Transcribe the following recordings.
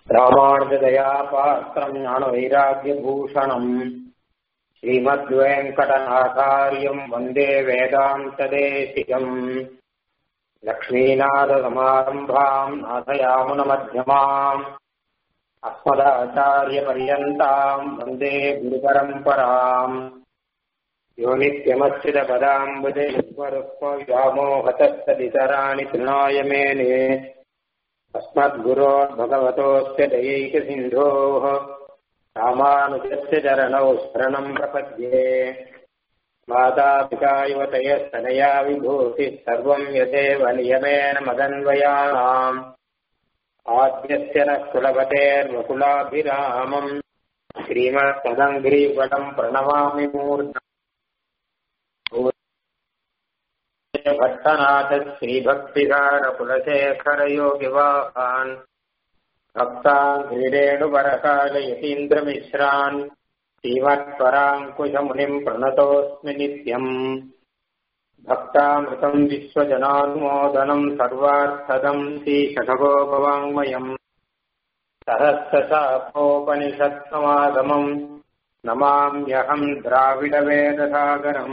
ராமானுஜதயாபாத்திரம் ஞானவைராக்கியபூஷணம் श्रीमद्वेङ्कटनाथार्यम् वन्दे वेदान्तदेशिकम् लक्ष्मीनाथसमारम्भाम् नाथयामुनमध्यमाम् अस्मदाचार्यपर्यन्ताम् वन्दे गुरुपरम्पराम् यो नित्यमच्युतपदाम्बुजयुग्मरुक्मव्यामोहतस्तदितराणि तृणाय मेने अस्मद्गुरोर्भगवतोऽस्य दयैकसिन्धोः रामानुजस्य चरणौ शरणम् प्रपद्ये मातापिता युवतयस्तनया विभूतिः सर्वम् यथेव नियमेन मदन्वयानाम् आद्यस्य नः कुलपतेर्वकुलाभिरामम् श्रीमत्तदङ्घ्रीवटम् प्रणमामि मूर्धा भट्टनाथ श्रीभक्तिकारकुलशेखरयोगिवाहान् भक्तान् क्रीडेणुपरकालयतीन्द्रमिश्रान् श्रीमत्पराङ्कुशमुनिम् प्रणतोऽस्मि नित्यम् भक्तामृतम् विश्वजनानुमोदनम् सर्वार्थदम् श्रीशठगोपवाङ्मयम् सहस्रशाखोपनिषत्समागमम् नमाम्यहम् द्राविडवेदसागरम्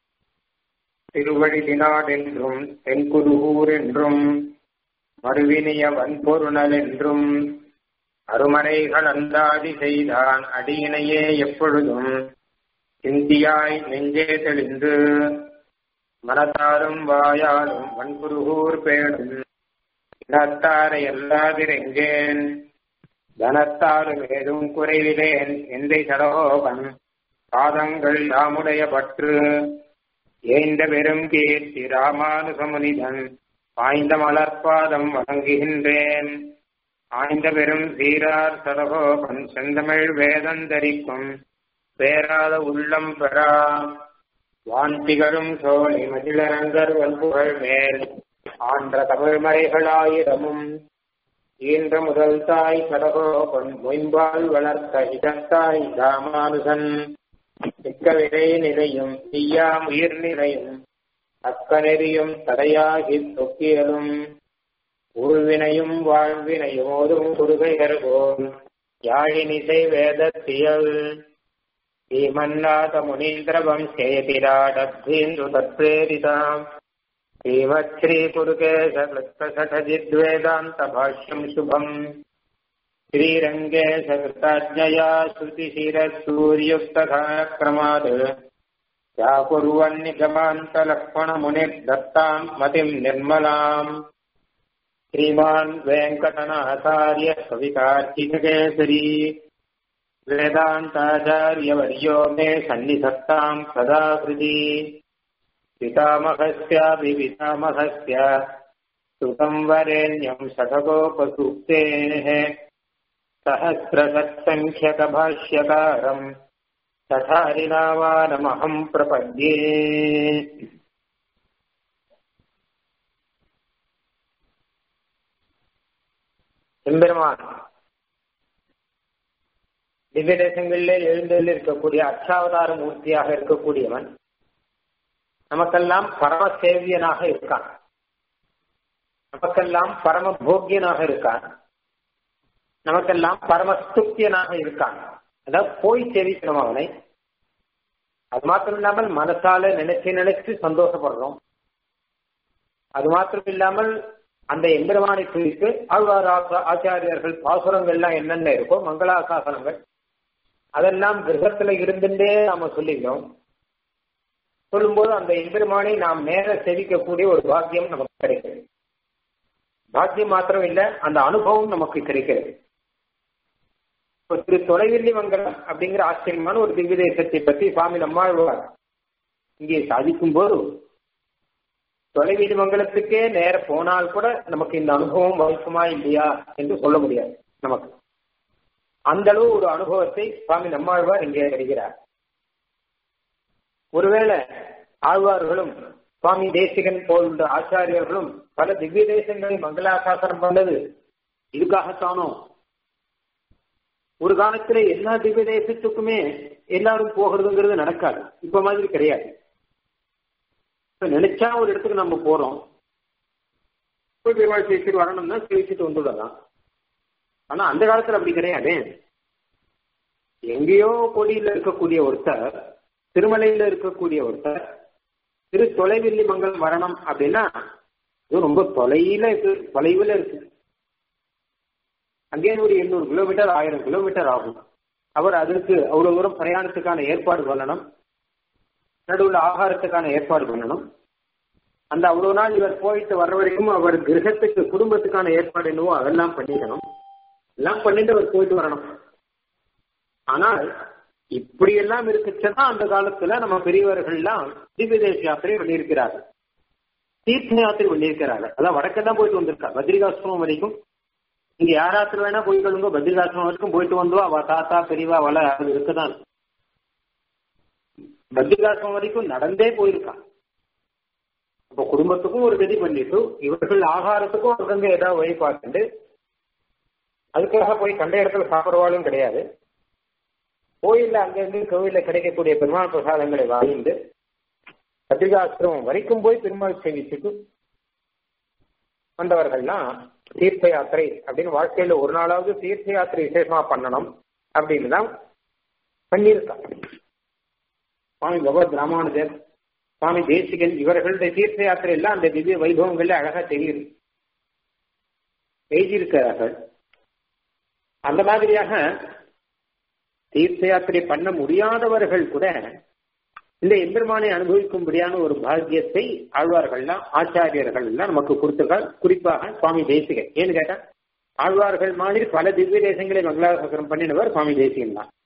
திருவழிதினாடென்றும் தென்குருகூர் என்றும் மறுவினிய வன்பொருணல் என்றும் அருமறைகள் அந்தாதி செய்தான் அடியினையே எப்பொழுதும் சிந்தியாய் நெஞ்சே தெளிந்து மனத்தாரும் வாயாலும் வன்புருகூர் பேடும் இனத்தாரை எல்லாதிரெங்கேன் தனத்தாரும் ஏதும் குறைவிலேன் எந்தை சடகோபன் பாதங்கள் யாமுடைய பற்று ஏந்த பெரும் கீர்த்தி ராமானுசமுனிதன் பாய்ந்த மலர்பாதம் வணங்குகின்றேன் ஆய்ந்த பெரும் சீரார் சரகோபன் செந்தமிழ் வேதந்தரிக்கும் பேராத உள்ளம் பெறா வான்திகழும் சோழி மகிழரங்கர் வன்புகழ் மேல் ஆன்ற தமிழ்மறைகளாயிரமும் ஈன்ற முதல் தாய் சடகோபன் மொயம்பால் வளர்த்த இதத்தாய் ராமானுசன் மிக்க வினை நிலையும் தீயாம் உயிர் நிலையும் அக்க நெறியும் தடையாகி தொக்கியலும் உள்வினையும் வாழ்வினையும் ஓதும் குருகையர்கோன் யாழினிசை வேதத்தியல் ஸ்ரீமன்னாத முனீந்திர வம்சேதிராடத்தீந்து தத்ரேரிதாம் ஸ்ரீமத் ஸ்ரீ குருகேஷ கிருத்தசடஜித்வேதாந்த பாஷ்யம் சுபம் श्रीरङ्गे सकृताज्ञया श्रुतिशिरसूर्युक्तधाक्रमात् व्याकुर्वन्निगमान्तलक्ष्मणमुनिर्दत्ताम् मतिम् निर्मलाम् श्रीमान् वेङ्कटनाचार्य कवितार्किककेसरी वेदान्ताचार्यवर्यो मे सन्निधत्ताम् सदा हृदि पितामहस्याभिपितामहस्य श्रुतम् वरेण्यम् शतकोपसूक्तेः सहस्रसत्सङ्ख्यकभाष्यकारम् तथारिनावानमहम् प्रपद्ये எம்பெருமான் திவ்ய தேசங்களிலே எழுந்தெழுந்து இருக்கக்கூடிய அச்சாவதார மூர்த்தியாக இருக்கக்கூடியவன் நமக்கெல்லாம் பரம சேவியனாக இருக்கான் நமக்கெல்லாம் பரம போக்கியனாக இருக்கான் நமக்கெல்லாம் பரமஸ்துத்தியனாக இருக்கான் அதாவது போய் சேவிக்கணும் அவனை அது மாத்திரம் இல்லாமல் மனசால நினைச்சு நினைச்சு சந்தோஷப்படுறோம் அது மாத்திரம் இல்லாமல் அந்த எம்பெருமானை குறித்து ஆழ்வார் ஆச்சாரியர்கள் பாசுரங்கள்லாம் என்னென்ன இருக்கோ மங்களாசாசனங்கள் அதெல்லாம் கிரகத்துல இருந்துட்டே நாம சொல்லிக்கிறோம் சொல்லும்போது அந்த எம்பெருமானை நாம் நேர செவிக்கக்கூடிய ஒரு பாக்கியம் நமக்கு கிடைக்கிறது பாக்கியம் மாத்திரம் இல்ல அந்த அனுபவம் நமக்கு கிடைக்கிறது இப்போ திரு தொலைவில்லி மங்கலம் அப்படிங்கிற ஆச்சரியமான ஒரு திவ்ய தேசத்தை பற்றி சுவாமி நம்மாழ்வார் இங்கே சாதிக்கும் போது தொலைவீடு மங்கலத்துக்கே நேர போனால் கூட நமக்கு இந்த அனுபவம் வாய்க்குமா இல்லையா என்று சொல்ல முடியாது நமக்கு அந்த அளவு ஒரு அனுபவத்தை சுவாமி நம்மாழ்வார் இங்கே தருகிறார் ஒருவேளை ஆழ்வார்களும் சுவாமி தேசிகன் போன்ற ஆச்சாரியர்களும் பல திவ்ய தேசங்களில் மங்களாசாசனம் பண்ணது இதுக்காகத்தானோ ஒரு காலத்துல எல்லா திவ்ய தேசத்துக்குமே எல்லாரும் போகிறதுங்கிறது நடக்காது இப்ப மாதிரி கிடையாது இப்ப நினைச்சா ஒரு இடத்துக்கு நம்ம போறோம் போய் பெருமாள் சேவிச்சுட்டு வரணும்னா சேவிச்சுட்டு வந்துடலாம் ஆனா அந்த காலத்துல அப்படி கிடையாது எங்கேயோ கொடியில இருக்கக்கூடிய ஒருத்தர் திருமலையில இருக்கக்கூடிய ஒருத்தர் திரு தொலைவில்லி மங்கலம் வரணும் அப்படின்னா இது ரொம்ப தொலையில இருக்கு தொலைவில் இருக்கு அங்கே ஒரு எண்ணூறு கிலோமீட்டர் ஆயிரம் கிலோமீட்டர் ஆகும் அவர் அதற்கு அவ்வளவு தூரம் பிரயாணத்துக்கான ஏற்பாடு பண்ணணும் நடுவில் ஆகாரத்துக்கான ஏற்பாடு பண்ணணும் அந்த அவ்வளவு நாள் இவர் போயிட்டு வர்ற வரைக்கும் அவர் கிரகத்துக்கு குடும்பத்துக்கான ஏற்பாடு என்னவோ அதெல்லாம் பண்ணிக்கணும் எல்லாம் பண்ணிட்டு அவர் போயிட்டு வரணும் ஆனால் இப்படி எல்லாம் இருக்குச்சுன்னா அந்த காலத்துல நம்ம பெரியவர்கள்லாம் திவ்ய தேச யாத்திரை பண்ணியிருக்கிறார்கள் தீர்த்த யாத்திரை பண்ணியிருக்கிறார்கள் அதான் வடக்கெல்லாம் போயிட்டு வந்திருக்கா பத்ரிகாசிரமம் வரைக்கும் இங்க யாராத்திரம் வேணா போயிட்டு வந்துங்க பத்ரிகாசிரமம் வரைக்கும் போயிட்டு வந்தோ அவ தாத்தா பெரியவா அவள அது இருக்குதான் பத்ரிகாசிரமம் வரைக்கும் நடந்தே போயிருக்கான் அப்ப குடும்பத்துக்கும் ஒரு கதி பண்ணிட்டு இவர்கள் ஆகாரத்துக்கும் அங்கங்க ஏதாவது வழி பார்த்துட்டு அதுக்காக போய் கண்ட இடத்துல சாப்பிடுவாளும் கிடையாது கோயில்ல அங்கங்க கோவில்ல கிடைக்கக்கூடிய பெருமாள் பிரசாதங்களை வாங்கிட்டு பத்திரிகாசிரமம் வரைக்கும் போய் பெருமாள் சேவிச்சுட்டு வந்தவர்கள்லாம் தீர்த்த யாத்திரை அப்படின்னு வாழ்க்கையில ஒரு நாளாவது தீர்த்த யாத்திரை விசேஷமா பண்ணணும் அப்படின்னு தான் பண்ணியிருக்கான் சுவாமி பகவத் ராமானுஜர் சுவாமி தேசிகன் இவர்களுடைய தீர்த்த யாத்திரை எல்லாம் அந்த திவ்ய வைபவங்கள்ல அழகா தெரியுது எழுதியிருக்கிறார்கள் அந்த மாதிரியாக தீர்த்த யாத்திரை பண்ண முடியாதவர்கள் கூட இந்த எம்பெருமானை அனுபவிக்கும்படியான ஒரு பாக்கியத்தை ஆழ்வார்கள்லாம் ஆச்சாரியர்கள் எல்லாம் நமக்கு கொடுத்துருக்கார் குறிப்பாக சுவாமி தேசிகன் ஏன்னு கேட்டா ஆழ்வார்கள் மாதிரி பல திவ்ய தேசங்களை மங்களாசகரம் பண்ணினவர் சுவாமி தேசிகன் தான்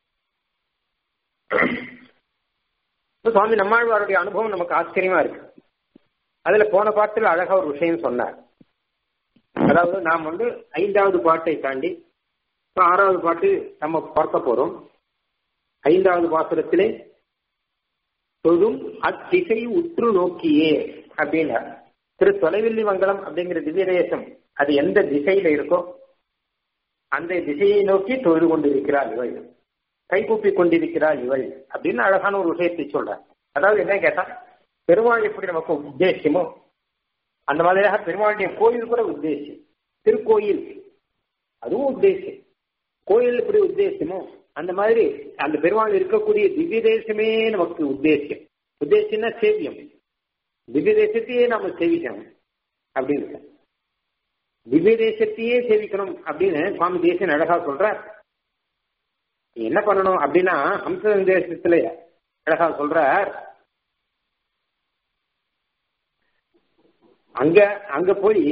சுவாமி நம்மாழ்வாருடைய அனுபவம் நமக்கு ஆச்சரியமா இருக்கு அதுல போன பாட்டில் அழகா ஒரு விஷயம் சொன்னார் அதாவது நாம் வந்து ஐந்தாவது பாட்டை தாண்டி இப்ப ஆறாவது பாட்டு நம்ம பார்க்க போறோம் ஐந்தாவது பாசுரத்திலே தொழும் அத்திசை உற்று நோக்கியே அப்படின்னா திரு தொலைவில்லி மங்கலம் அப்படிங்கிற திவ்ய தேசம் அது எந்த திசையில இருக்கோ அந்த திசையை நோக்கி தொழுது கொண்டிருக்கிறாள் இவள் கைகூப்பி கொண்டிருக்கிறாள் இவள் அப்படின்னு அழகான ஒரு விஷயத்தை சொல்ற அதாவது என்ன கேட்டா பெருமாள் எப்படி நமக்கு உத்தேசியமோ அந்த மாதிரியாக பெருமாளுடைய கோயில் கூட உத்தேசியம் திருக்கோயில் அதுவும் உத்தேசியம் கோயில் எப்படி உத்தேசியமோ அந்த மாதிரி அந்த பெருமாள் இருக்கக்கூடிய திவ்ய தேசமே நமக்கு உத்தேசியம் உத்தேசியம்னா சேவியம் திவ்ய தேசத்தையே நாம சேவிக்கணும் அப்படின்னு திவ்ய தேசத்தையே சேவிக்கணும் அப்படின்னு சுவாமி தேசன் அழகா சொல்ற என்ன பண்ணணும் அப்படின்னா ஹம்ச தேசத்துல அழகா சொல்ற அங்க அங்க போய்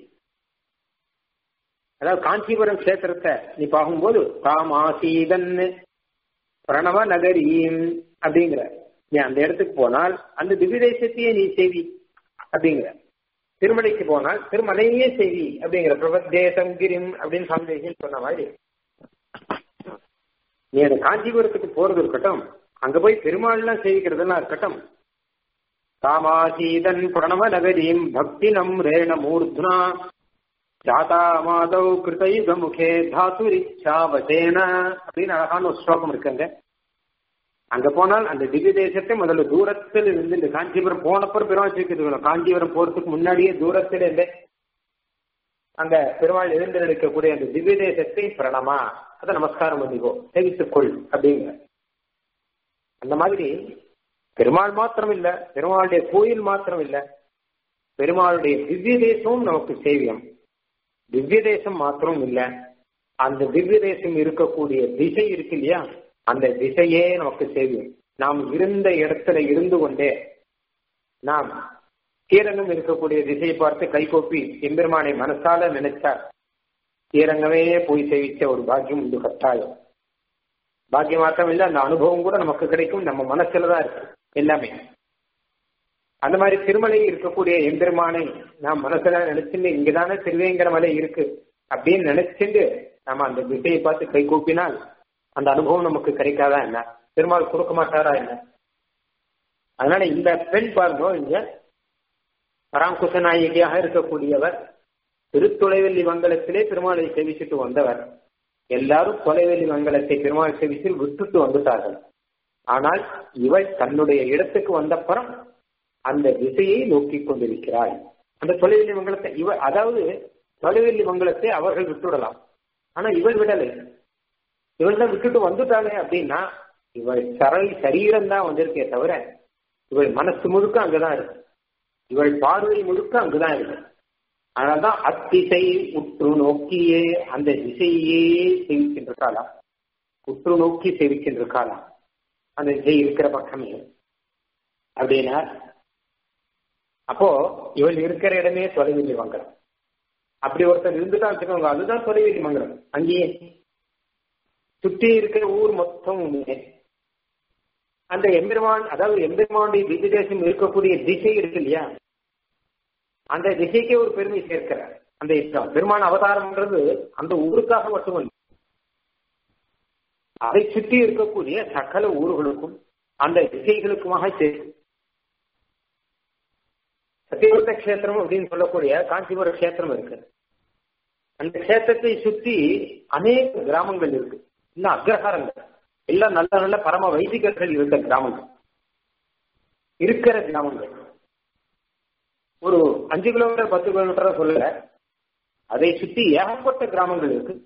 அதாவது காஞ்சிபுரம் கஷேத்திரத்தை நீ பார்க்கும்போது காமாசீதன் பிரணவ நகரீம் அப்படிங்கிற நீ அந்த இடத்துக்கு போனால் அந்த திவ்ய தேசத்தையே நீ செய்வி அப்படிங்கிற திருமலைக்கு போனால் திருமலையே செய்வி அப்படிங்கிற பிரபத்தேசம் கிரிம் அப்படின்னு சாமி சொன்ன மாதிரி நீ அந்த காஞ்சிபுரத்துக்கு போறது இருக்கட்டும் அங்க போய் பெருமாள்லாம் சேவிக்கிறதுலாம் இருக்கட்டும் காமாசீதன் பிரணவ நகரீம் பக்தி நம் ரேண மூர்த்னா ஜாதா மாதவ் கிருதயுக முகே தாசுரிச்சாவசேன அப்படின்னு அழகான ஒரு ஸ்லோகம் இருக்குங்க அங்க போனால் அந்த திவ்ய தேசத்தை முதல்ல தூரத்தில் இருந்து இந்த காஞ்சிபுரம் போனப்பறம் பெருமாள் சேர்க்கிறது காஞ்சிபுரம் போறதுக்கு முன்னாடியே தூரத்தில் இருந்து அங்க பெருமாள் எழுந்திருக்கக்கூடிய அந்த திவ்ய தேசத்தை பிரணமா அதை நமஸ்காரம் பண்ணிக்கோ சேவித்துக்கொள் அப்படிங்கிற அந்த மாதிரி பெருமாள் மாத்திரம் இல்ல பெருமாளுடைய கோயில் மாத்திரம் இல்ல பெருமாளுடைய திவ்ய தேசமும் நமக்கு சேவியம் திவ்ய தேசம் மாத்திரம் இல்ல அந்த திவ்ய தேசம் இருக்கக்கூடிய திசை இருக்கு இல்லையா அந்த திசையே நமக்கு சேவியம் நாம் இருந்த இடத்துல இருந்து கொண்டே நாம் ஸ்ரீரங்கம் இருக்கக்கூடிய திசையை பார்த்து கைகோப்பி எம்பெருமானை மனசால நினைச்சா ஸ்ரீரங்கமே போய் சேவிச்ச ஒரு பாக்கியம் உண்டு கட்டாயம் பாக்கியம் மாத்திரம் இல்ல அந்த அனுபவம் கூட நமக்கு கிடைக்கும் நம்ம மனசுலதான் இருக்கு எல்லாமே அந்த மாதிரி திருமலை இருக்கக்கூடிய எம்பெருமானை நாம் மனசுல நினைச்சுட்டு இங்கதானே திருவேங்கர மலை இருக்கு அப்படின்னு நினைச்சுட்டு நம்ம அந்த திசையை பார்த்து கை கூப்பினால் அந்த அனுபவம் நமக்கு கிடைக்காதா என்ன பெருமாள் கொடுக்க மாட்டாரா என்ன அதனால இந்த பெண் பாருங்க இங்க பராங்குச நாயகியாக இருக்கக்கூடியவர் திருத்தொலைவெள்ளி மங்கலத்திலே பெருமாளை சேவிச்சுட்டு வந்தவர் எல்லாரும் தொலைவெளி மங்கலத்தை பெருமாள் சேவிச்சு விட்டுட்டு வந்துட்டார்கள் ஆனால் இவள் தன்னுடைய இடத்துக்கு வந்தப்புறம் அந்த திசையை நோக்கி கொண்டிருக்கிறாள் அந்த தொலைவெளி மங்கலத்தை இவ அதாவது தொலைவெளி மங்கலத்தை அவர்கள் விட்டுவிடலாம் ஆனா இவள் விடலை இவள் தான் விட்டுட்டு வந்துட்டாளே அப்படின்னா இவள் சரளி சரீரம் தான் வந்திருக்கே தவிர இவள் மனசு முழுக்க அங்கதான் இருக்கு இவள் பார்வை முழுக்க அங்குதான் இருக்கு அதனால்தான் அத்திசை உற்று நோக்கியே அந்த திசையே சேவிக்கின்றிருக்காளா உற்று நோக்கி சேவிக்கின்றிருக்காளா அந்த திசை இருக்கிற பக்கமே அப்படின்னா அப்போ இவள் இருக்கிற இடமே தொலைவில்லி மங்கலம் அப்படி ஒருத்தர் இருந்துட்டா வச்சுக்கோங்க அதுதான் தொலைவில்லி மங்கலம் அங்கேயே சுற்றி இருக்கிற ஊர் மொத்தம் அந்த எம்பெருமான் அதாவது எம்பெருமானுடைய திவ்யதேசம் இருக்கக்கூடிய திசை இருக்கு இல்லையா அந்த திசைக்கே ஒரு பெருமை சேர்க்கிறார் அந்த இஷ்டம் பெருமான் அவதாரம்ன்றது அந்த ஊருக்காக மட்டுமல்ல அதை சுற்றி இருக்கக்கூடிய சகல ஊர்களுக்கும் அந்த திசைகளுக்குமாக சேர்க்கும் சத்தியவர்த்த கஷேத்திரம் அப்படின்னு சொல்லக்கூடிய காஞ்சிபுர கஷேத்திரம் இருக்கு அந்த கஷேத்திரத்தை சுற்றி அநேக கிராமங்கள் இருக்கு இல்ல அக்ரஹாரங்கள் எல்லாம் நல்ல நல்ல பரம வைதிகர்கள் இருந்த கிராமங்கள் இருக்கிற கிராமங்கள் ஒரு அஞ்சு கிலோமீட்டர் பத்து கிலோமீட்டர் சொல்லல அதை சுற்றி ஏகப்பட்ட கிராமங்கள் இருக்கு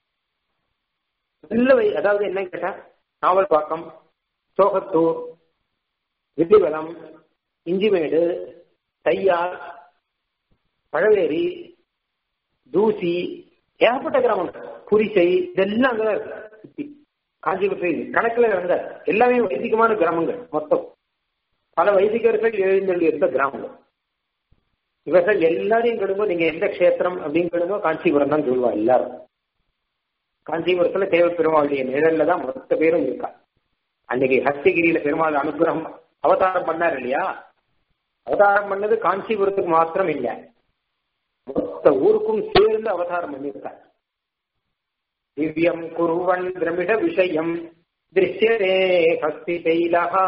நல்ல வை அதாவது என்ன கேட்டா நாவல்பாக்கம் சோகத்தூர் வில்லிவலம் இஞ்சிமேடு தையார் பழவேரி தூசி ஏகப்பட்ட கிராமங்கள் புரிசை இதெல்லாம் அங்கதான் இருக்கு சுத்தி காஞ்சிபுரத்தில் கணக்குல இருந்த எல்லாமே வைதிகமான கிராமங்கள் மொத்தம் பல வைதிகர்கள் எழுந்தள்ளி இருந்த கிராமங்கள் இவர்கள் எல்லாரையும் கெடுங்கோ நீங்க எந்த கஷேத்திரம் அப்படின்னு கெடுங்கோ காஞ்சிபுரம் தான் சொல்லுவா எல்லாரும் காஞ்சிபுரத்துல தேவ பெருமாளுடைய நிழல்ல தான் மொத்த பேரும் இருக்கா அன்னைக்கு ஹஸ்தகிரியில பெருமாள் அனுகிரகம் அவதாரம் பண்ணார் இல்லையா அவதாரம் பண்ணது காஞ்சிபுரத்துக்கு மாத்திரம் இல்லை மொத்த ஊருக்கும் சேர்ந்து அவதாரம் பண்ணியிருக்கார் திவ்யம் குருவன் திரமிட விஷயம் திருஷ்யரே ஹஸ்தி தைலகா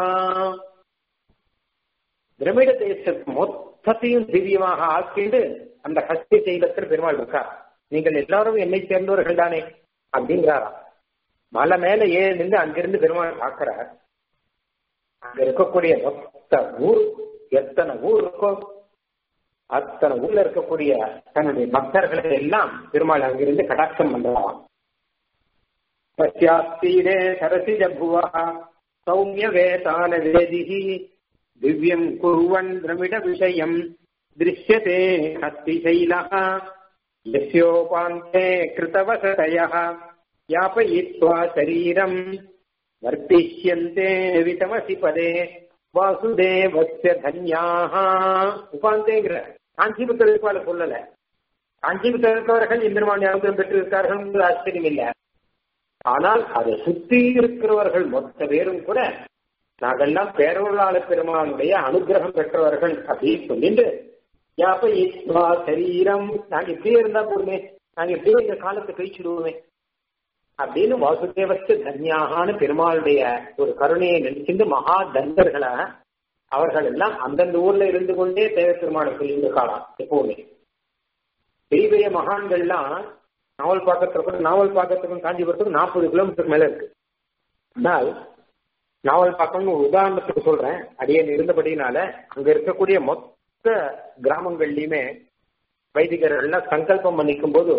திரமிட தேசத்து மொத்தத்தையும் திவ்யமாக ஆக்கிண்டு அந்த ஹஸ்தி தைலத்தில் பெருமாள் இருக்கார் நீங்கள் எல்லாரும் என்னை சேர்ந்தவர்கள் தானே அப்படிங்கிறாராம் மலை மேல ஏன் நின்று அங்கிருந்து பெருமாள் பார்க்கிறார் அங்க இருக்கக்கூடிய மொத்த ஊர் எத்தனை ஊர் இருக்கோ அத்தனை ஊர்ல இருக்கக்கூடிய தன்னுடைய பக்தர்களை எல்லாம் பெருமாள் அங்கிருந்து கடாட்சம் பண்றான் பசியாஸ்தீரே சரசிஜ புவா சௌமிய வேதான வேதிகி திவ்யம் குருவன் திரமிட விஷயம் திருஷ்யதே ஹஸ்திசைலः यस्योपान्ते कृतवसतयः यापयित्वा शरीरम् वर्तिष्यन्ते वितमसि पदे வாசுதேவஸ்ய தன்யாக உபாந்தேங்கிற காஞ்சிபுரத்தில் இருப்பால சொல்லல காஞ்சிபுரத்தில் இருப்பவர்கள் இந்திரமாணி அனுகிரம் பெற்றிருக்கார்கள் ஆச்சரியம் இல்லை ஆனால் அதை சுற்றி இருக்கிறவர்கள் மொத்த பேரும் கூட நாங்கெல்லாம் பேரவர்களாள பெருமானுடைய அனுகிரகம் பெற்றவர்கள் அப்படின்னு சொல்லிட்டு யாப்ப ஈஸ்வா சரீரம் நாங்க இப்படியே இருந்தா போதுமே நாங்க எப்படியே இந்த காலத்தை கழிச்சுடுவோமே அப்படின்னு வாசுதேவஸ்து தன்யாகான்னு பெருமாளுடைய ஒரு கருணையை நினைச்சிட்டு மகா தந்தர்களாக அவர்கள் எல்லாம் அந்தந்த ஊர்ல இருந்து கொண்டே தேவ பெருமாளை சொல்லிட்டு இருக்கலாம் எப்பவுமே பெரிய பெரிய மகான்கள்லாம் நாவல் பாக்கத்துக்கும் நாவல் பாக்கத்துக்கும் காஞ்சிபுரத்துக்கும் நாற்பது கிலோமீட்டருக்கு மேல இருக்கு ஆனால் நாவல் பாக்கம்னு ஒரு உதாரணத்துக்கு சொல்றேன் அடியன் இருந்தபடினால அங்க இருக்கக்கூடிய மொத்த கிராமங்கள்லயுமே வைதிகர்கள்லாம் சங்கல்பம் பண்ணிக்கும் போது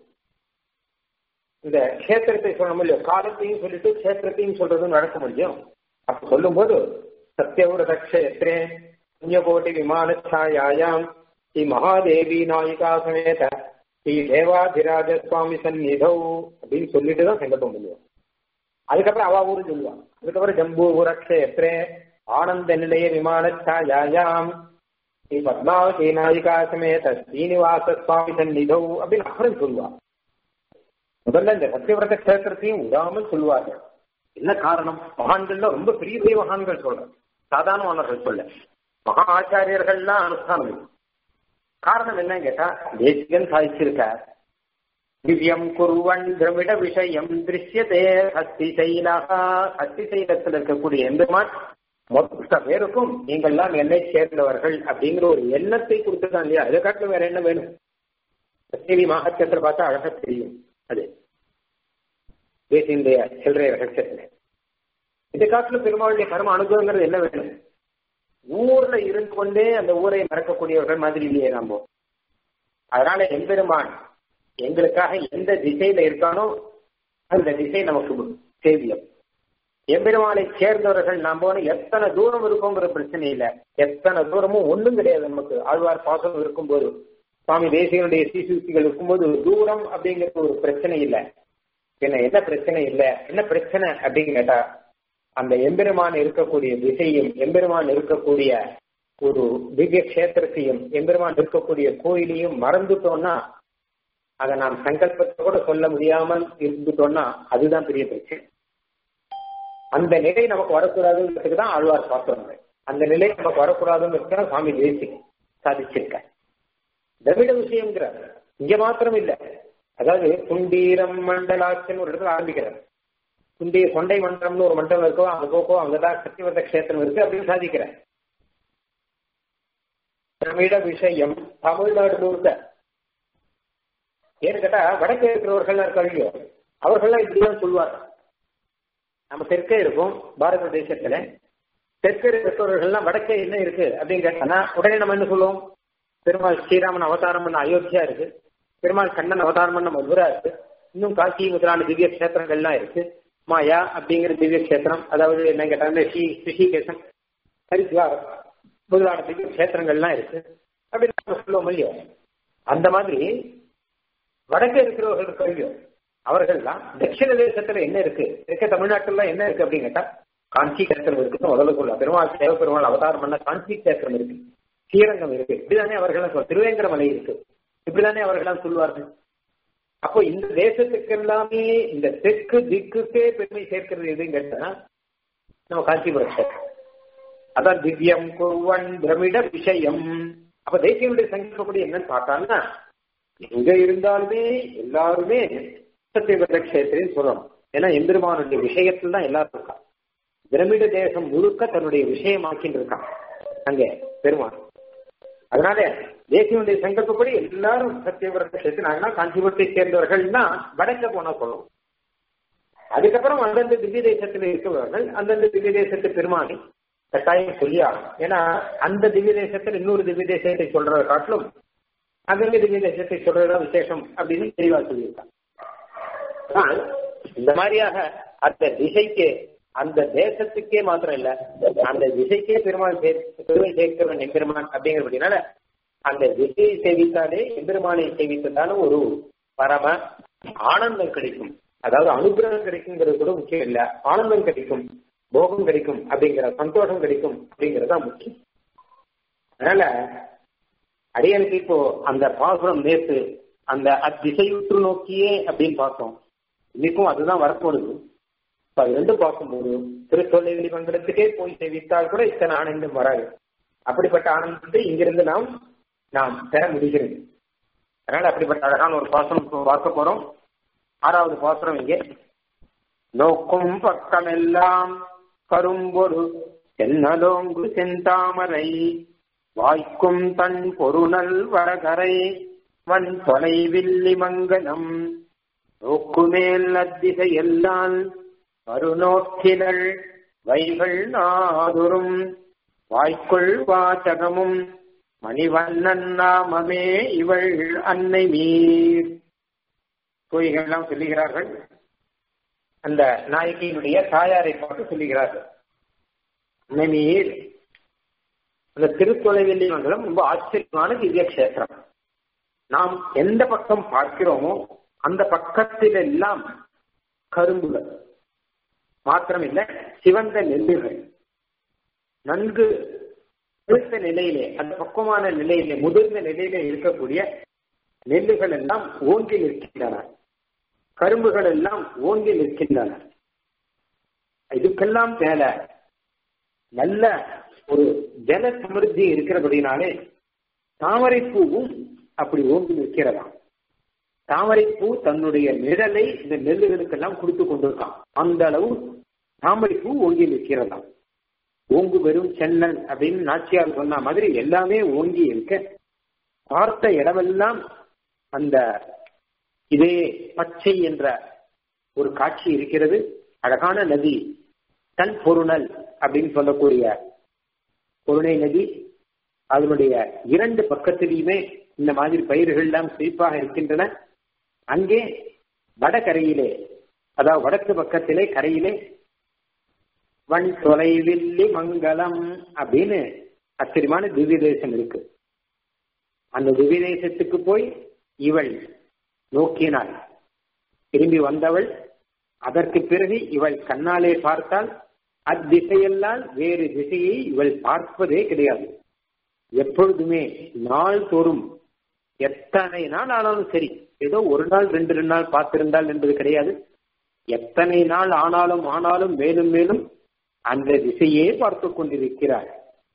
இந்த கஷேத்திரத்தை சொல்ல முடியும் காலத்தையும் சொல்லிட்டு கஷேத்திரத்தையும் சொல்றதும் நடக்க முடியும் அப்ப சொல்லும் போது சத்தியவிரத கஷேத்திரே புண்ணியகோட்டி விமானச்சாயாயாம் ஸ்ரீ மகாதேவி நாயிகா சமேத ஸ்ரீ தேவாதிராஜ சுவாமி சந்நிதௌ அப்படின்னு சொல்லிட்டு தான் சங்கல்பம் பண்ணுவோம் அதுக்கப்புறம் அவ ஊரு சொல்லுவான் அதுக்கப்புறம் ஜம்பூபுர கஷேத்திரே ஆனந்த நிலைய விமானச்சாயாயாம் ஸ்ரீ பத்மாவதி நாயிகா சமேத ஸ்ரீனிவாச சுவாமி சந்நிதௌ அப்படின்னு அப்புறம் சொல்லுவான் முதல்ல இந்த சத்தியவிரத கஷேத்திரத்தையும் விடாமல் சொல்லுவார்கள் என்ன காரணம் மகான்கள்ல ரொம்ப பெரிய பெரிய மகான்கள் சொல்றேன் சாதாரணமானவர்கள் சொல்ல மகா ஆச்சாரியர்கள்லாம் அனுஷ்டானம் இருக்கு. காரணம் என்னன்னு கேட்டா தேசிகன் சாதிச்சிருக்கார் திவ்யம் குருவன் திரமிட விஷயம் திருஷ்யதே ஹஸ்தி சைலகா ஹஸ்தி சைலத்தில் இருக்கக்கூடிய எம்பெருமான் மொத்த பேருக்கும் நீங்கள்லாம் என்னை சேர்ந்தவர்கள் அப்படிங்கிற ஒரு எண்ணத்தை கொடுத்துருக்காங்க இல்லையா அதை காட்டிலும் வேற என்ன வேணும் சத்தியவி மகாத்தியத்தில் பார்த்தா அழகா தெரியும் அது தேசிய சில்லறை ரகசியத்துல இதை காட்டிலும் பெருமாளுடைய கர்ம அனுபவங்கிறது என்ன வேணும் ஊர்ல இருந்து கொண்டே அந்த ஊரை மறக்கக்கூடியவர்கள் மாதிரி இல்லையே நாம அதனால எம்பெருமான் எங்களுக்காக எந்த திசையில இருக்கானோ அந்த திசை நமக்கு சேவியம் எம்பெருமானை சேர்ந்தவர்கள் நாம் போன எத்தனை தூரம் இருக்கோங்கிற பிரச்சனை இல்லை எத்தனை தூரமும் ஒண்ணும் கிடையாது நமக்கு ஆழ்வார் பாசம் இருக்கும்போது சுவாமி தேசியனுடைய சீசுக்திகள் இருக்கும்போது தூரம் அப்படிங்கிறது ஒரு பிரச்சனை இல்லை என்ன என்ன பிரச்சனை இல்லை என்ன பிரச்சனை அப்படின்னு கேட்டா அந்த எம்பெருமான் இருக்கக்கூடிய திசையும் எம்பெருமான் இருக்கக்கூடிய ஒரு திவ்ய கஷேத்திரத்தையும் எம்பெருமான் இருக்கக்கூடிய கோயிலையும் மறந்துட்டோம்னா அதை நாம் சங்கல்பத்தை கூட சொல்ல முடியாமல் இருந்துட்டோம்னா அதுதான் பெரிய பிரச்சனை அந்த நிலை நமக்கு வரக்கூடாதுங்கிறதுக்கு தான் ஆழ்வார் பார்க்கறாங்க அந்த நிலை நமக்கு வரக்கூடாதுங்கிறது தான் சுவாமி தேசி சாதிச்சிருக்க திரவிட விஷயம்ங்கிறார் இங்க மாத்திரம் இல்ல அதாவது குண்டீரம் மண்டலாச்சன் ஒரு இடத்துல ஆரம்பிக்கிறார் குண்டி கொண்டை மண்டலம்னு ஒரு மண்டலம் இருக்கோ அங்க போக்கோ அங்கதான் சத்தியவர்த்த கஷேத்திரம் இருக்கு அப்படின்னு சாதிக்கிறேன் திரவிட விஷயம் தமிழ்நாடு முழுக்க ஏன்னு கேட்டா வடக்கே இருக்கிறவர்கள் இருக்காங்க அவர்கள்லாம் இப்படிதான் சொல்லுவார் நம்ம தெற்கே இருக்கோம் பாரத தேசத்துல தெற்கே இருக்கிறவர்கள்லாம் வடக்கே என்ன இருக்கு அப்படின்னு கேட்டா உடனே நம்ம என்ன சொல்லுவோம் பெருமாள் ஸ்ரீராமன் அவதாரம் பண்ண அயோத்தியா இருக்கு பெருமாள் கண்ணன் அவதாரம் பண்ண மதுரா இருக்கு இன்னும் காசி முதலான திவ்ய கஷேத்திரங்கள்லாம் இருக்கு மாயா அப்படிங்கிற திவ்ய கஷேத்திரம் அதாவது என்ன கேட்டாங்க ஸ்ரீ ரிஷிகேசம் ஹரித்வார் முதலான திவ்ய கஷேத்திரங்கள்லாம் இருக்கு அப்படின்னு நம்ம சொல்லுவோம் இல்லையோ அந்த மாதிரி வடக்கு இருக்கிறவர்கள் கல்வியோ அவர்கள்லாம் தட்சிண தேசத்துல என்ன இருக்கு இருக்க தமிழ்நாட்டுல என்ன இருக்கு அப்படின்னு கேட்டா காஞ்சி கஷேத்திரம் இருக்குன்னு முதல்ல சொல்லலாம் பெருமாள் தேவ பெருமாள் அவதாரம் பண்ண காஞ்சி கஷேத்திரம் இருக்கு ஸ்ரீரங்கம் இருக்கு இப்படிதானே அவர்கள் திருவேங்கர மலை இருக்கு இப்படிதானே அவர்களாம் சொல்லுவார்கள் அப்போ இந்த தேசத்துக்கு எல்லாமே இந்த தெற்கு திக்குக்கே பெருமை சேர்க்கிறது எதுன்னு கேட்டா நம்ம காஞ்சிபுரம் கஷேத்திரம் அதான் திவ்யம் குருவன் பிரமிட விஷயம் அப்ப தேசியனுடைய சங்கல்பப்படி என்னன்னு பார்த்தாங்கன்னா எங்க இருந்தாலுமே எல்லாருமே சத்தியபத கஷேத்திரம் சொல்லணும் ஏன்னா எம்பெருமானுடைய விஷயத்துல தான் எல்லாரும் இருக்கா பிரமிட தேசம் முழுக்க தன்னுடைய விஷயமாக்கின்னு இருக்கான் அங்கே பெருமான் அதனால தேசியனுடைய சங்கல்பப்படி எல்லாரும் சத்தியபுரத்தை சேர்த்துனாங்கன்னா காஞ்சிபுரத்தை சேர்ந்தவர்கள்னா வடக்க போனா சொல்லணும் அதுக்கப்புறம் அந்தந்த திவ்ய தேசத்தில் இருக்கிறவர்கள் அந்தந்த திவ்ய தேசத்து பெருமானை கட்டாயம் சொல்லி ஆகணும் ஏன்னா அந்த திவ்ய தேசத்தில் இன்னொரு திவ்ய தேசத்தை சொல்றதை காட்டிலும் அங்கங்க திவ்ய தேசத்தை சொல்றதுதான் விசேஷம் அப்படின்னு தெளிவா சொல்லியிருக்காங்க ஆனால் இந்த மாதிரியாக அந்த திசைக்கு அந்த தேசத்துக்கே மாத்திரம் இல்ல அந்த திசைக்கே பெருமாள் பெருமை சேர்க்கிறவன் எம்பெருமான் அப்படிங்கிறபடினால அந்த திசையை சேவித்தாலே எம்பெருமானை சேவித்ததாலும் ஒரு பரம ஆனந்தம் கிடைக்கும் அதாவது அனுகிரகம் கிடைக்குங்கிறது கூட முக்கியம் இல்ல ஆனந்தம் கிடைக்கும் போகம் கிடைக்கும் அப்படிங்கிற சந்தோஷம் கிடைக்கும் அப்படிங்கறதா முக்கியம் அதனால அடியனுக்கு இப்போ அந்த பாசுரம் நேற்று அந்த அத்திசையுற்று நோக்கியே அப்படின்னு பார்த்தோம் இன்னைக்கும் அதுதான் வரப்போகுது இப்ப அது ரெண்டும் பார்க்கும்போது திருத்தொழில் மங்கலத்துக்கே போய் சேவித்தால் கூட இத்தனை ஆனந்தம் வராது அப்படிப்பட்ட ஆனந்தத்தை இங்கிருந்து நாம் நாம் பெற முடிகிறது அதனால அப்படிப்பட்ட அழகான ஒரு பாசனம் பார்க்க போறோம் ஆறாவது பாசுரம் இங்கே நோக்கும் பக்கமெல்லாம் கரும்பொரு தென்னலோங்கு செந்தாமரை வாய்க்கும் தன் பொருணல் வரகரை வன் தொலைவில்லி மங்கலம் நோக்குமேல் அத்திசை எல்லாம் மறுநோக்கினள் வைகள் நாதுரும் வாய்க்குள் வாசகமும் மணிவண்ணன் நாமமே இவள் அன்னை மீர் கோயில்கள்லாம் சொல்லுகிறார்கள் அந்த நாயகியினுடைய தாயாரை பார்த்து சொல்லுகிறார்கள் அன்னை மீர் அந்த திருத்தொலைவெள்ளி மண்டலம் ரொம்ப ஆச்சரியமான திவ்ய கஷேத்திரம் நாம் எந்த பக்கம் பார்க்கிறோமோ அந்த பக்கத்தில் எல்லாம் கரும்புகள் மாத்திரமில்லை சிவந்த நெல்லுகள் நன்கு பழுத்த நிலையிலே அந்த பக்குவமான நிலையிலே முதிர்ந்த நிலையிலே இருக்கக்கூடிய நெல்லுகள் எல்லாம் ஓங்கி நிற்கின்றன கரும்புகள் எல்லாம் ஓங்கி நிற்கின்றன இதுக்கெல்லாம் மேல நல்ல ஒரு ஜல சமிருத்தி இருக்கிறபடினாலே தாமரை பூவும் அப்படி ஓங்கி நிற்கிறதாம் தாமரைப்பூ தன்னுடைய நிழலை இந்த நெல்லுகளுக்கெல்லாம் கொடுத்து கொண்டிருக்கான் அந்த அளவு தாமரைப்பூ ஓங்கி நிற்கிறதாம் ஓங்கு வெறும் சென்னல் அப்படின்னு நாச்சியார் சொன்ன மாதிரி எல்லாமே ஓங்கி இருக்க பார்த்த இடமெல்லாம் அந்த இதே பச்சை என்ற ஒரு காட்சி இருக்கிறது அழகான நதி தன் பொருணல் அப்படின்னு சொல்லக்கூடிய பொருணை நதி அதனுடைய இரண்டு பக்கத்திலையுமே இந்த மாதிரி பயிர்கள் எல்லாம் செழிப்பாக இருக்கின்றன அங்கே வடகரையிலே அதாவது வடக்கு பக்கத்திலே கரையிலே வன் தொலைவில்லி மங்கலம் அப்படின்னு ஆச்சரியமான திவ்ய தேசம் இருக்கு அந்த திவ்ய தேசத்துக்கு போய் இவள் நோக்கினாள் திரும்பி வந்தவள் அதற்கு பிறகு இவள் கண்ணாலே பார்த்தால் அத்திசையெல்லாம் வேறு திசையை இவள் பார்ப்பதே கிடையாது எப்பொழுதுமே நாள் தோறும் எத்தனை நாள் ஆனாலும் சரி ஏதோ ஒரு நாள் ரெண்டு ரெண்டு நாள் பார்த்திருந்தால் என்பது கிடையாது எத்தனை நாள் ஆனாலும் ஆனாலும் மேலும் மேலும் அந்த திசையே பார்த்து கொண்டிருக்கிறாள்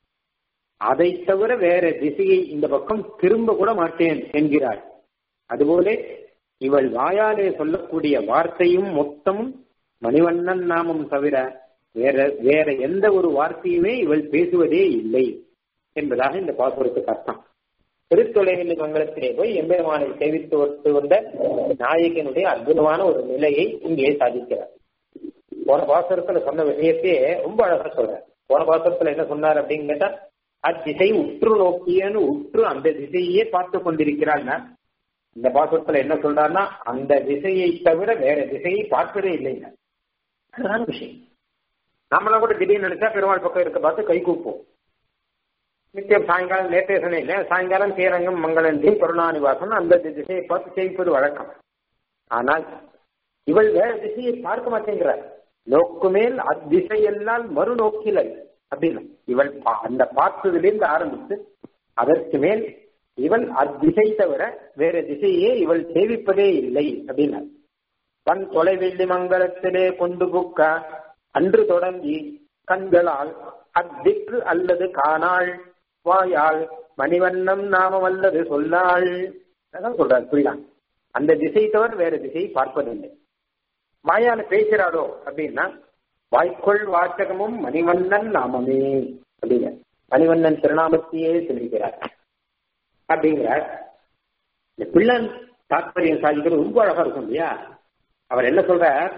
அதை தவிர வேற திசையை இந்த பக்கம் திரும்ப கூட மாட்டேன் என்கிறாள் அதுபோல இவள் வாயாலே சொல்லக்கூடிய வார்த்தையும் மொத்தமும் மணிவண்ணன் நாமம் தவிர வேற வேற எந்த ஒரு வார்த்தையுமே இவள் பேசுவதே இல்லை என்பதாக இந்த பாசுரத்துக்கு அர்த்தம் திருத்தொலைவில் மங்கலத்திலே போய் எம்பெருமானை சேவித்து வந்து வந்த நாயகனுடைய அற்புதமான ஒரு நிலையை இங்கே சாதிக்கிறார் போன பாசுரத்துல சொன்ன விஷயத்தையே ரொம்ப அழகா சொல்றார் போன பாசுரத்துல என்ன சொன்னார் அப்படின்னு கேட்டா அத்திசை உற்று நோக்கியன்னு உற்று அந்த திசையே பார்த்து கொண்டிருக்கிறாள்னா இந்த பாசுரத்துல என்ன சொல்றாருன்னா அந்த திசையை தவிர வேற திசையை பார்ப்பதே இல்லைங்க அதுதான் விஷயம் நம்மளாம் கூட திடீர்னு நினைச்சா பெருமாள் பக்கம் இருக்க பார்த்து கை கூப்போம் நித்தியம் சாயங்காலம் நேற்றே சொன்னேன் சாயங்காலம் ஸ்ரீரங்கம் மங்களந்தி கருணாநிவாசன் அந்த திசையை பார்த்து செய்ப்பது வழக்கம் ஆனால் இவள் வேற திசையை பார்க்க மாட்டேங்கிறார் நோக்குமேல் அத்திசையெல்லாம் மறுநோக்கிலை அப்படின்னு இவள் அந்த பார்த்ததிலிருந்து ஆரம்பித்து அதற்கு மேல் இவள் அத்திசை தவிர வேற திசையே இவள் சேவிப்பதே இல்லை அப்படின்னா தன் தொலைவெள்ளி மங்கலத்திலே கொண்டு புக்க அன்று தொடங்கி கண்களால் அத்திக்கு அல்லது காணாள் வாயால் மணிவண்ணம் நாமம் அல்லது சொல்லாள் அதான் சொல்றாரு புரியுதான் அந்த திசை தவிர வேற திசையை பார்ப்பதில்லை வாயால பேசுறாளோ அப்படின்னா வாய்க்கொள் வாச்சகமும் மணிவண்ணன் நாமமே அப்படிங்க மணிவண்ணன் திருநாமத்தையே சொல்லிக்கிறார் அப்படிங்கிறார் இந்த பிள்ளன் தாத்பரியம் சாதிக்கிறது ரொம்ப அழகா இருக்கும் இல்லையா அவர் என்ன சொல்றார்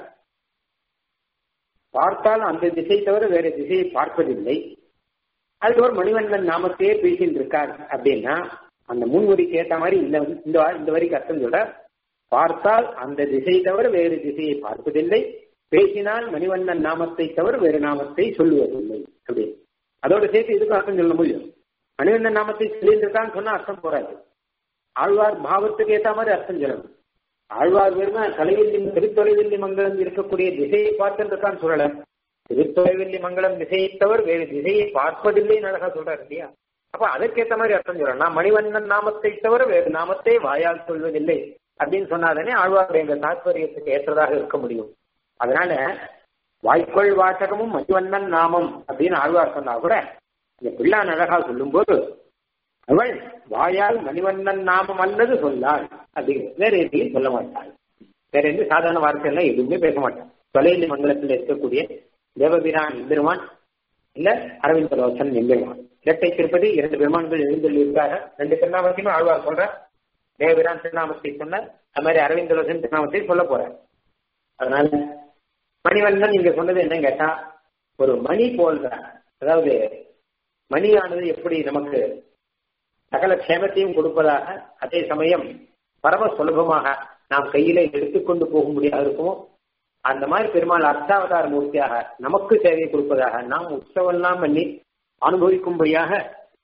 பார்த்தால் அந்த திசை தவிர வேற திசையை பார்ப்பதில்லை அதுக்கு ஒரு மணிவண்ணன் நாமத்தையே பேசிட்டு இருக்கார் அப்படின்னா அந்த முன்வரிக்கு ஏற்ற மாதிரி இந்த இந்த இந்த வரிக்கு அர்த்தம் சொல்ற பார்த்தால் அந்த திசை தவிர வேறு திசையை பார்ப்பதில்லை பேசினால் மணிவண்ணன் நாமத்தை தவிர வேறு நாமத்தை சொல்லுவதில்லை அப்படின்னு அதோட சேர்த்து இதுக்கும் அர்த்தம் சொல்ல முடியும் மணிவண்ணன் நாமத்தை சொல்லிட்டு இருக்கான்னு சொன்னா அர்த்தம் போறாது ஆழ்வார் பாவத்துக்கு ஏற்ற மாதிரி அர்த்தம் சொல்லணும் ஆழ்வார் வெறும தலைவில்லி திருத்தொலைவில்லி மங்கலம் இருக்கக்கூடிய திசையை பார்த்துட்டு இருக்கான்னு சொல்லல திருத்தொலைவில்லி மங்கலம் திசையை தவிர வேறு திசையை பார்ப்பதில்லைன்னு அழகா சொல்றாரு இல்லையா அப்ப அதற்கேற்ற மாதிரி அர்த்தம் சொல்றேன் நான் மணிவண்ணன் நாமத்தை தவிர வேறு நாமத்தை வாயால் சொல்வதில்லை அப்படின்னு சொன்னாதானே ஆழ்வார் எங்க தாத்பரியத்துக்கு ஏற்றதாக இருக்க முடியும் அதனால வாய்க்கொள் வாசகமும் மணிவண்ணன் நாமம் அப்படின்னு ஆழ்வார் சொன்னா கூட இந்த பிள்ளான் அழகா சொல்லும்போது அவள் வாயால் மணிவண்ணன் நாமம் அல்லது சொல்லாள் அப்படிங்கிறது வேற எதையும் சொல்ல மாட்டாள் வேற எந்த சாதாரண வார்த்தையெல்லாம் எதுவுமே பேச மாட்டாள் தொலைலி மங்கலத்தில் இருக்கக்கூடிய தேவபிரான் எம்பெருமான் இல்ல அரவிந்த லோசன் எம்பெருமான் இரட்டை திருப்பதி இரண்டு பெருமான்கள் எழுந்தல் இருக்காங்க ரெண்டு திருநாமத்தையுமே ஆழ்வார் சொல்ற தேவபிரான் திருநாமத்தை சொன்னார் அது மாதிரி அரவிந்த லோசன் திருநாமத்தை சொல்ல போறார் அதனால மணிவண்ணன் நீங்க சொன்னது என்ன கேட்டா ஒரு மணி போல்ற அதாவது மணியானது எப்படி நமக்கு சகல க்ஷேமத்தையும் கொடுப்பதாக அதே சமயம் பரம சுலபமாக நாம் கையில எடுத்துக்கொண்டு போக முடியாது இருக்குமோ அந்த மாதிரி பெருமாள் அர்த்தாவதார மூர்த்தியாக நமக்கு சேவை கொடுப்பதாக நாம் உற்சவெல்லாம் பண்ணி அனுபவிக்கும்படியாக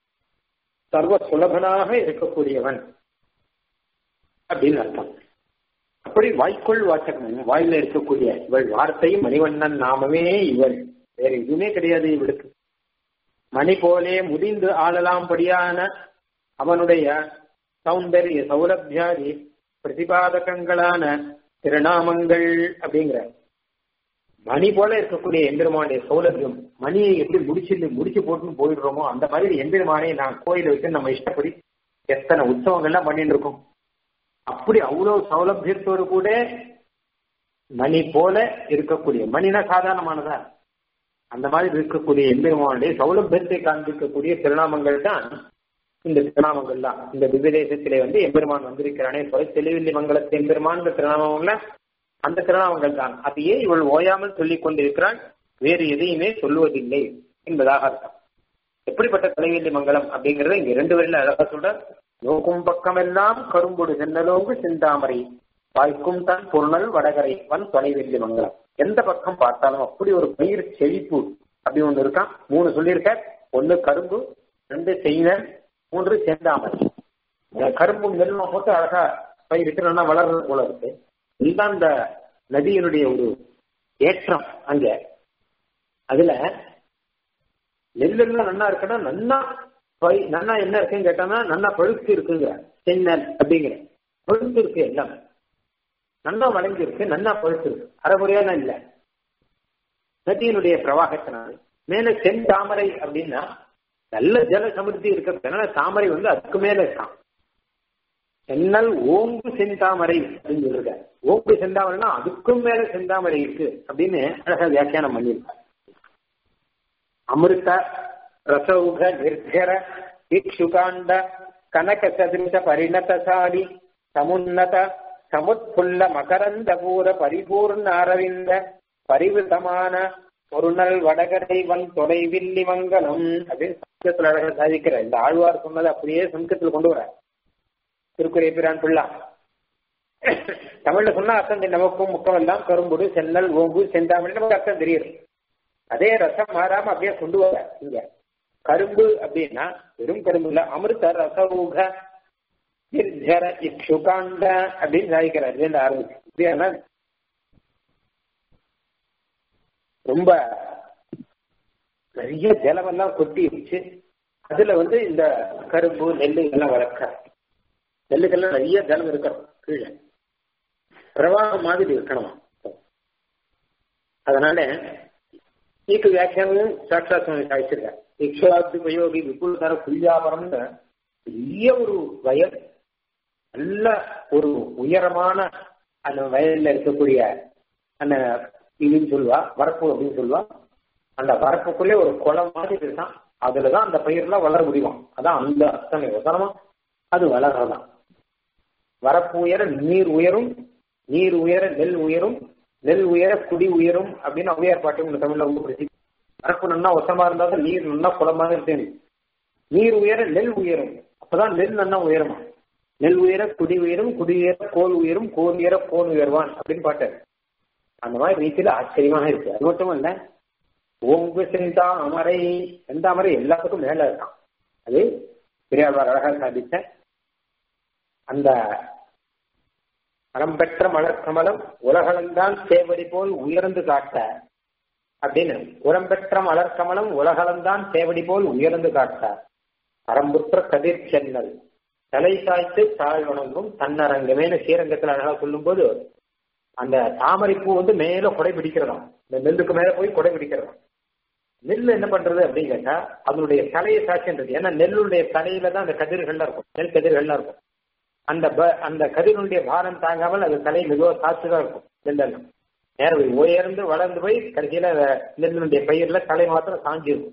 சர்வ சுலபனாக இருக்கக்கூடியவன் அப்படின்னு அர்த்தம் அப்படி வாய்க்கொள் வாசகம் வாயில இருக்கக்கூடிய இவள் வார்த்தையும் மணிவண்ணன் நாமமே இவள் வேற எதுவுமே கிடையாது இவளுக்கு மணி போலே முடிந்து ஆளலாம்படியான அவனுடைய சௌந்தரிய சௌலபியாதி பிரதிபாதகங்களான திருநாமங்கள் அப்படிங்கிற மணி போல இருக்கக்கூடிய எம்பெருமானுடைய சௌலபியம் மணியை எப்படி முடிச்சு முடிச்சு போட்டுன்னு போயிடுறோமோ அந்த மாதிரி எம்பெருமானை நான் கோயில வச்சு நம்ம இஷ்டப்படி எத்தனை உற்சவங்கள்லாம் பண்ணிட்டு இருக்கோம் அப்படி அவ்வளவு சௌலபியத்தோடு கூட மணி போல இருக்கக்கூடிய மணினா சாதாரணமானதா அந்த மாதிரி இருக்கக்கூடிய எம்பெருமானுடைய சௌலபியத்தை காண்பிக்கக்கூடிய திருநாமங்கள் தான் இந்த திருநாமங்கள் தான் இந்த திவ்யதேசத்திலே வந்து எம்பெருமான் வந்திருக்கிறானே சொல்ல தெளிவில்லி மங்கலத்து எம்பெருமான் திருநாமங்கள்ல அந்த திருநாமங்கள் தான் அதையே இவள் ஓயாமல் சொல்லிக் கொண்டிருக்கிறாள் வேறு எதையுமே சொல்லுவதில்லை என்பதாக அர்த்தம் எப்படிப்பட்ட தலைவில்லி மங்கலம் அப்படிங்கறத இங்க இரண்டு வரையில அழகா சொல்ற நோக்கும் பக்கமெல்லாம் கரும்பொடு சென்னலோங்கு செந்தாமரை வாய்க்கும் தன் பொருள் வடகரை வன் தொலைவெல்லி மங்கலம் எந்த பக்கம் பார்த்தாலும் அப்படி ஒரு பயிர் செழிப்பு அப்படி ஒண்ணு இருக்கான் மூணு சொல்லியிருக்க ஒண்ணு கரும்பு ரெண்டு செய்நெல் மூன்று செந்தாமரை இந்த கரும்பும் நெல்லும் போட்டு அழகா பயிரிட்டு நல்லா வளர்றது போல இருக்கு இதுதான் இந்த நதியினுடைய ஒரு ஏற்றம் அங்க அதுல நெல்லெல்லாம் நன்னா இருக்குன்னா நன்னா பை நன்னா என்ன இருக்குன்னு கேட்டானா நன்னா பழுத்து இருக்குங்கிற செந்நெல் அப்படிங்கிற பழுத்து இருக்கு எல்லாம் நன்னா வளைஞ்சு இருக்கு நன்னா பழுத்து இருக்கு அரைமுறையான இல்ல நதியினுடைய பிரவாகத்தினால மேல சென் தாமரை அப்படின்னா நல்ல ஜல சமிருத்தி இருக்கிறதுனால தாமரை வந்து அதுக்கு மேல இருக்கான் சென்னல் ஓங்கு செந்தாமரை அப்படின்னு சொல்லிருக்காரு ஓங்கு செந்தாமரைனா அதுக்கும் மேல செந்தாமரை இருக்கு அப்படின்னு அழகா வியாக்கியானம் பண்ணியிருக்காரு அமிர்த ரசௌக நிர்ஜர இக்ஷுகாண்ட கனக சதிருஷ பரிணதசாலி சமுன்னத சமுத்புல்ல மகரந்த பூர பரிபூர்ண அரவிந்த பரிவிதமான பொருணல் வடகரை வன் தொலைவில்லி மங்கலம் அப்படின்னு சம்ஸ்கிருதத்தில் அழகாக சாதிக்கிற இந்த ஆழ்வார் சொன்னதை அப்படியே சம்ஸ்கிருதத்தில் கொண்டு வர திருக்குறை பிரான் பிள்ளா தமிழ்ல சொன்னா அர்த்தம் தெரியும். நமக்கும் முக்கம் எல்லாம் கரும்புடு சென்னல் ஓங்கு செந்தாமணி நமக்கு அர்த்தம் தெரியும் அதே ரசம் மாறாம அப்படியே கொண்டு வர இங்க கரும்பு அப்படின்னா வெறும் கரும்பு இல்ல அமிர்த ரசரூக நிர்ஜர இக்ஷுகாண்ட அப்படின்னு சாதிக்கிறார் இதுல ஆரம்பிச்சு இப்படியானா ரொம்ப நிறைய ஜலமெல்லாம் கொட்டி வச்சு அதுல வந்து இந்த கரும்பு நெல்லு எல்லாம் வளர்க்க நெல்லுக்கெல்லாம் நிறைய ஜலம் இருக்கணும் கீழே பிரவாகம் மாதிரி இருக்கணுமா அதனால ஈக்கு வியாக்கியானம் சாட்சாத் சுவாமி சாதிச்சிருக்கார் இக்ஷாத்யுபயோகி விபுல்தர குல்யாபரம்னு பெரிய ஒரு வயல் நல்ல ஒரு உயரமான அந்த வயல்ல இருக்கக்கூடிய அந்த இதுன்னு சொல்லுவா வரப்பு அப்படின்னு சொல்லுவா அந்த வரப்புக்குள்ளே ஒரு குளம் மாதிரி இருக்கான் அதுலதான் அந்த பயிர்லாம் வளர முடியும் அதான் அந்த அத்தனை உதரமா அது வளர்றதான் வரப்பு உயர நீர் உயரும் நீர் உயர நெல் உயரும் நெல் உயர குடி உயரும் அப்படின்னு ஔவையார் பாட்டு உங்களுக்கு தமிழ்ல ரொம்ப பிரசித்தி வரப்பு நன்னா ஒசமா இருந்தாலும் நீர் நன்னா குளமாக இருக்கு நீர் உயர நெல் உயரும் அப்பதான் நெல் நன்னா உயருமா நெல் உயர குடி உயரும் குடி உயர கோல் உயரும் கோல் உயர கோல் உயர்வான் அப்படின்னு பாட்டாரு அந்த மாதிரி ரீதியில ஆச்சரியமாக இருக்கு அது மட்டும் இல்ல ஓங்கு செந்தாமரை செந்தாமரை எல்லாத்துக்கும் மேல இருக்கான் அது பெரியாழ்வார் அழகா சாதித்த அந்த அறம்பெற்ற மலர் கமலம் உலகளந்தான் சேவடி போல் உயர்ந்து காட்ட அப்படின்னு உரம்பெற்ற மலர் கமலம் உலகளந்தான் சேவடி போல் உயர்ந்து காட்ட அறம்புற்ற கதிர் சென்னல் தலை சாய்த்து தாழ் வணங்கும் தன்னரங்கமேனு ஸ்ரீரங்கத்தில் அழகா சொல்லும்போது அந்த தாமரை பூ வந்து மேல கொடை பிடிக்கிறதாம் இந்த நெல்லுக்கு மேல போய் கொடை பிடிக்கிறதாம் நெல் என்ன பண்றது அப்படின்னு கேட்டா அதனுடைய தலையை சாட்சின்றது ஏன்னா நெல்லுடைய தலையில தான் அந்த கதிர்கள்லாம் இருக்கும் நெல் கதிர்கள்லாம் இருக்கும் அந்த ப- அந்த கதிரினுடைய பாரம் தாங்காமல் அது தலை மிகவும் சாட்சிதான் இருக்கும் நெல்லெல்லாம் நேரம் போய் உயர்ந்து வளர்ந்து போய் கடைசியில அந்த நெல்லினுடைய பயிர்ல தலை மாத்திரம் சாஞ்சிருக்கும்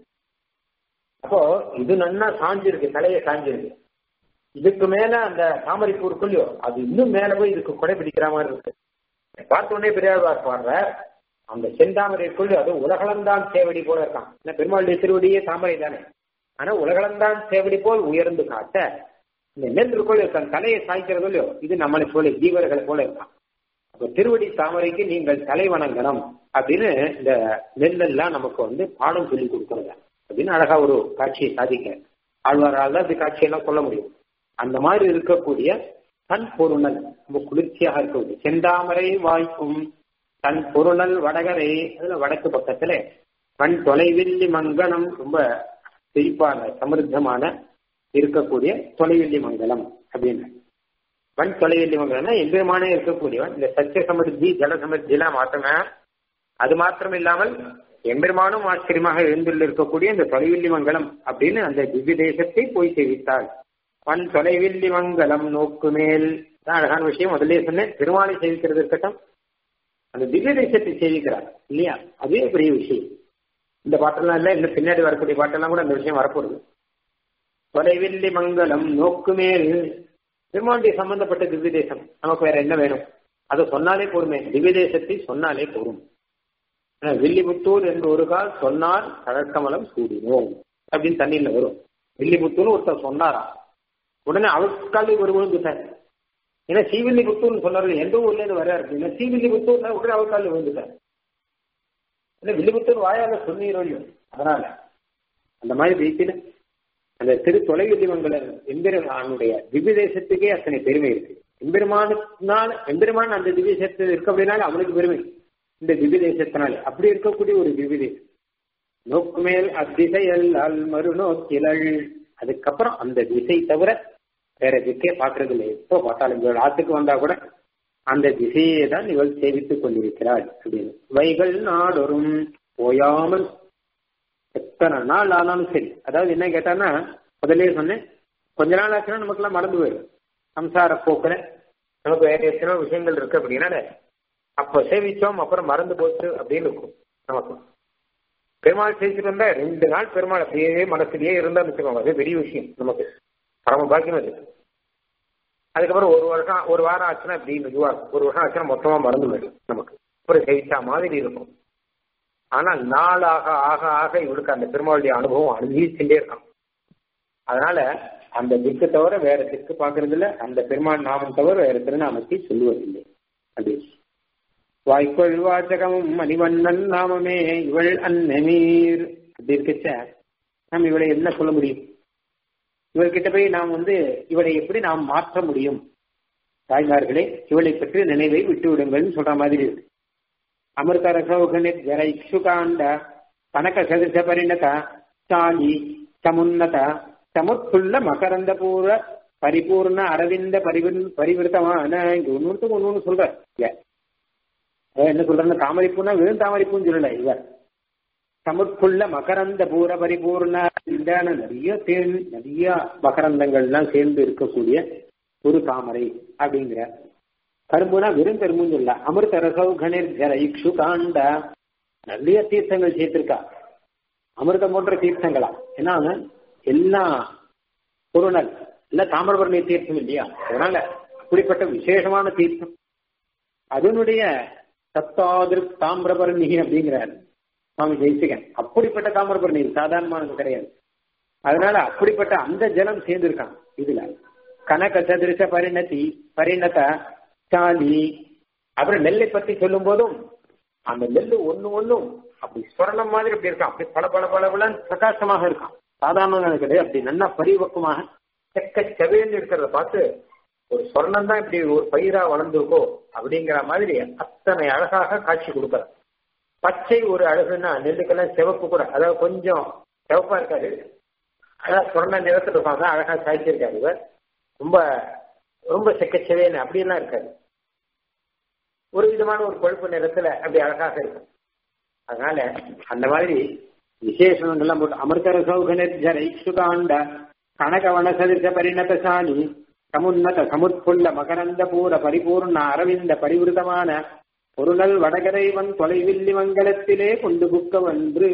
அப்போ இது நன்னா சாஞ்சிருக்கு தலையை சாஞ்சிருக்கு இதுக்கு மேல அந்த தாமரை பூ இருக்கு இல்லையோ அது இன்னும் மேல போய் இதுக்கு கொடை பிடிக்கிற மாதிரி இருக்கு பார்த்த உடனே பெரியாழ்வார் பாடுற அந்த செந்தாமரை இருக்குள்ள அது உலகளந்தான் சேவடி போல இருக்கான் ஏன்னா பெருமாளுடைய திருவடியே தாமரை தானே ஆனா உலகளந்தான் சேவடி போல் உயர்ந்து காட்ட இந்த நெல் இருக்குள்ள தன் தலையை சாய்க்கிறது இல்லையோ இது நம்மளை போல ஜீவர்களை போல இருக்கான் அப்ப திருவடி தாமரைக்கு நீங்கள் தலை வணங்கணும் அப்படின்னு இந்த நெல்லெல்லாம் நமக்கு வந்து பாடம் சொல்லி கொடுக்குறது அப்படின்னு அழகா ஒரு காட்சியை சாதிக்க ஆழ்வாரால் தான் இந்த காட்சியெல்லாம் சொல்ல முடியும் அந்த மாதிரி இருக்கக்கூடிய தன் பொருணல் ரொம்ப குளிர்ச்சியாக இருக்கக்கூடிய செந்தாமரை வாய்க்கும் தன் பொருணல் வடகரை அதுல வடக்கு பக்கத்துல கண் தொலைவில்லி மங்கலம் ரொம்ப செழிப்பான சமிருத்தமான இருக்கக்கூடிய தொலைவில்லி மங்கலம் அப்படின்னு வன் தொலைவில்லி மங்கலம்னா எம்பெருமானே இருக்கக்கூடியவன் இந்த சத்திய சமிருத்தி ஜல சமிருத்திலாம் மாத்தங்க அது மாத்திரம் இல்லாமல் எம்பெருமானும் ஆச்சரியமாக எழுந்துள்ள இருக்கக்கூடிய இந்த தொலைவில்லி மங்கலம் அப்படின்னு அந்த திவ்ய தேசத்தை போய் சேவித்தாள் வன் தொலைவில்லி மங்கலம் நோக்கு மேல் தான் அழகான விஷயம் முதல்ல சொன்னேன் திருமாலை சேவிக்கிறது இருக்கட்டும் அந்த திவ்ய தேசத்தை சேவிக்கிறார் இல்லையா அதுவே பெரிய விஷயம் இந்த பாட்டெல்லாம் இல்லை இன்னும் பின்னாடி வரக்கூடிய பாட்டெல்லாம் கூட அந்த விஷயம் வரப்போகுது தொலைவில்லி மங்கலம் நோக்கு மேல் பெருமாளுடைய சம்பந்தப்பட்ட திவ்ய தேசம் நமக்கு வேற என்ன வேணும் அதை சொன்னாலே போருமே திவ்ய தேசத்தை சொன்னாலே போரும் ஆனா, வில்லிபுத்தூர் என்று ஒரு கால் சொன்னார் கடற்கமலம் சூடினோம் அப்படின்னு தண்ணியில வரும் வில்லிபுத்தூர் ஒருத்தர் சொன்னாராம் உடனே அவருக்கால் ஒரு விழுந்துட்டார் ஏன்னா ஸ்ரீவில்லிபுத்தூர்னு சொன்னார்கள் எந்த ஊர்ல இருந்து வர்றாரு அப்படின்னா ஸ்ரீவில்லிபுத்தூர்னா உடனே அவர் காலில் விழுந்துட்டார் இல்லை வில்லிபுத்தூர் வாயால சொன்னீரோம் அதனால அந்த மாதிரி ரீதியில அந்த திரு தொலைவில்லிமங்கல எம்பெருமானுடைய திவ்ய தேசத்துக்கே அத்தனை பெருமை இருக்கு எம்பெருமானுனால எம்பெருமான் அந்த திவ்ய தேசத்தில் இருக்க அப்படின்னால அவனுக்கு பெருமை இந்த திவ்ய தேசத்தினால அப்படி இருக்கக்கூடிய ஒரு திவ்ய தேசம் நோக்குமேல் அத்திசையல் அல் மறுநோக்கிலள் அதுக்கப்புறம் அந்த திசை தவிர வேற திக்கே பார்க்கறது இல்லை எப்போ பார்த்தாலும் இவள் ஆத்துக்கு வந்தா கூட அந்த திசையை தான் இவள் சேவித்துக் கொண்டிருக்கிறாள் அப்படின்னு வைகள் நாடொரும் ஓயாமல் எத்தனை நாள் ஆனாலும் சரி அதாவது என்ன கேட்டான்னா முதலே சொன்னேன் கொஞ்ச நாள் ஆச்சுன்னா நமக்கெல்லாம் மறந்து போயிடும் சம்சார போக்குல நமக்கு வேற எத்தனையோ விஷயங்கள் இருக்கு அப்படின்னா அப்ப சேவிச்சோம் அப்புறம் மறந்து போச்சு அப்படின்னு இருக்கும் நமக்கு பெருமாள் சேவிச்சுட்டு வந்தா ரெண்டு நாள் பெருமாள் அப்படியே மனசுலயே இருந்தா வச்சுக்கோங்க அது பெரிய விஷயம் நமக்கு பரம பாக்கியம் அது அதுக்கப்புறம் ஒரு வருஷம் ஒரு வாரம் ஆச்சுன்னா இப்படி மெதுவா இருக்கும் ஒரு வருஷம் ஆச்சுன்னா மொத்தமா மறந்து போயிடும் நமக்கு அப்புறம் சேவிச்சா மாதிரி இருக்கும் ஆனால் நாளாக ஆக ஆக இவருக்கு அந்த பெருமாளுடைய அனுபவம் அனுபவிச்சுட்டே இருக்கான் அதனால அந்த திக்கு தவிர வேற திக்கு பாக்குறது இல்ல அந்த பெருமாள் நாமம் தவிர வேற திருநாமத்தை சொல்லுவதில்லை அப்படின்னு வாய்க்கொள் வாசகமும் மணிவண்ணன் நாமமே இவள் அந்நமீர் அப்படி இருக்கச்ச நாம் இவளை என்ன சொல்ல முடியும் இவர்கிட்ட போய் நாம் வந்து இவளை எப்படி நாம் மாற்ற முடியும் தாய்மார்களே இவளை பற்றி நினைவை விட்டு விடுங்கள்னு சொல்ற மாதிரி இருக்கு அமிர்த ரசௌகனித் ஜர இக்ஷுகாண்ட கனக சதிச பரிணத சாலி சமுன்னத சமுத்துள்ள மகரந்த பூர பரிபூர்ண அரவிந்த பரிவின் பரிவிருத்தமான இங்க ஒன்னொருத்துக்கு ஒன்னு ஒன்று சொல்ற என்ன சொல்றேன்னா தாமரைப்பூனா வெறும் தாமரைப்பூன்னு சொல்லல இவர் சமுத்துள்ள மகரந்த பூர பரிபூர்ண இதான நிறைய தேன் நிறைய மகரந்தங்கள்லாம் சேர்ந்து இருக்கக்கூடிய ஒரு தாமரை அப்படிங்கிற கரும்புனா வெறும் கரும்புன்னு சொல்ல அமிர்த ரசௌ கணேர் ஜர இக்ஷு காண்ட நிறைய தீர்த்தங்கள் சேர்த்திருக்கா அமிர்தம் போன்ற தீர்த்தங்களா ஏன்னா எல்லா பொருணல் இல்ல தாமிரபரணி தீர்த்தம் இல்லையா அதனால அப்படிப்பட்ட விசேஷமான தீர்த்தம் அதனுடைய சத்தாதிரு தாமிரபரணி அப்படிங்கிறார் சுவாமி ஜெயிச்சுகன் அப்படிப்பட்ட தாமிரபரணி சாதாரணமானது கிடையாது அதனால அப்படிப்பட்ட அந்த ஜலம் சேர்ந்திருக்கான் இதுல கனக சதிருஷ பரிணதி பரிணத சாலி அப்புறம் நெல்லை பத்தி சொல்லும் போதும் அந்த நெல்லு ஒண்ணு ஒண்ணும் அப்படி சுவர்ணம் மாதிரி அப்படி இருக்கான் அப்படி பல பல பல பல பிரகாசமாக இருக்கான் சாதாரண கிடையாது அப்படி நல்லா பரிவக்கமாக செக்க செவேன்னு இருக்கிறத பார்த்து ஒரு சொர்ணம் தான் இப்படி ஒரு பயிரா வளர்ந்துருக்கோ அப்படிங்கிற மாதிரி அத்தனை அழகாக காட்சி கொடுக்கற பச்சை ஒரு அழகுன்னா நெல்லுக்கெல்லாம் சிவப்பு கூட அதாவது கொஞ்சம் சிவப்பா இருக்காது அதான் சொர்ண நிறத்துல இருப்பாங்க அழகா காய்ச்சிருக்காரு இவர் ரொம்ப ரொம்ப செக்கச்செவேன்னு அப்படியெல்லாம் இருக்காது ஒரு விதமான ஒரு கொழுப்பு நிறத்துல அப்படி அழகாக இருக்கும் அதனால அந்த மாதிரி விசேஷங்கள்லாம் போட்டு அமிர்தர சௌகனஜரை சுகாண்ட கனகவன சதிர்ஷ பரிணதசாலி சமுன்னத சமுத்புள்ள மகரந்த பூர பரிபூர்ண அரவிந்த பரிவிருதமான பொருணல் வடகரைவன் தொலைவில்லி மங்கலத்திலே கொண்டு புக்க வென்று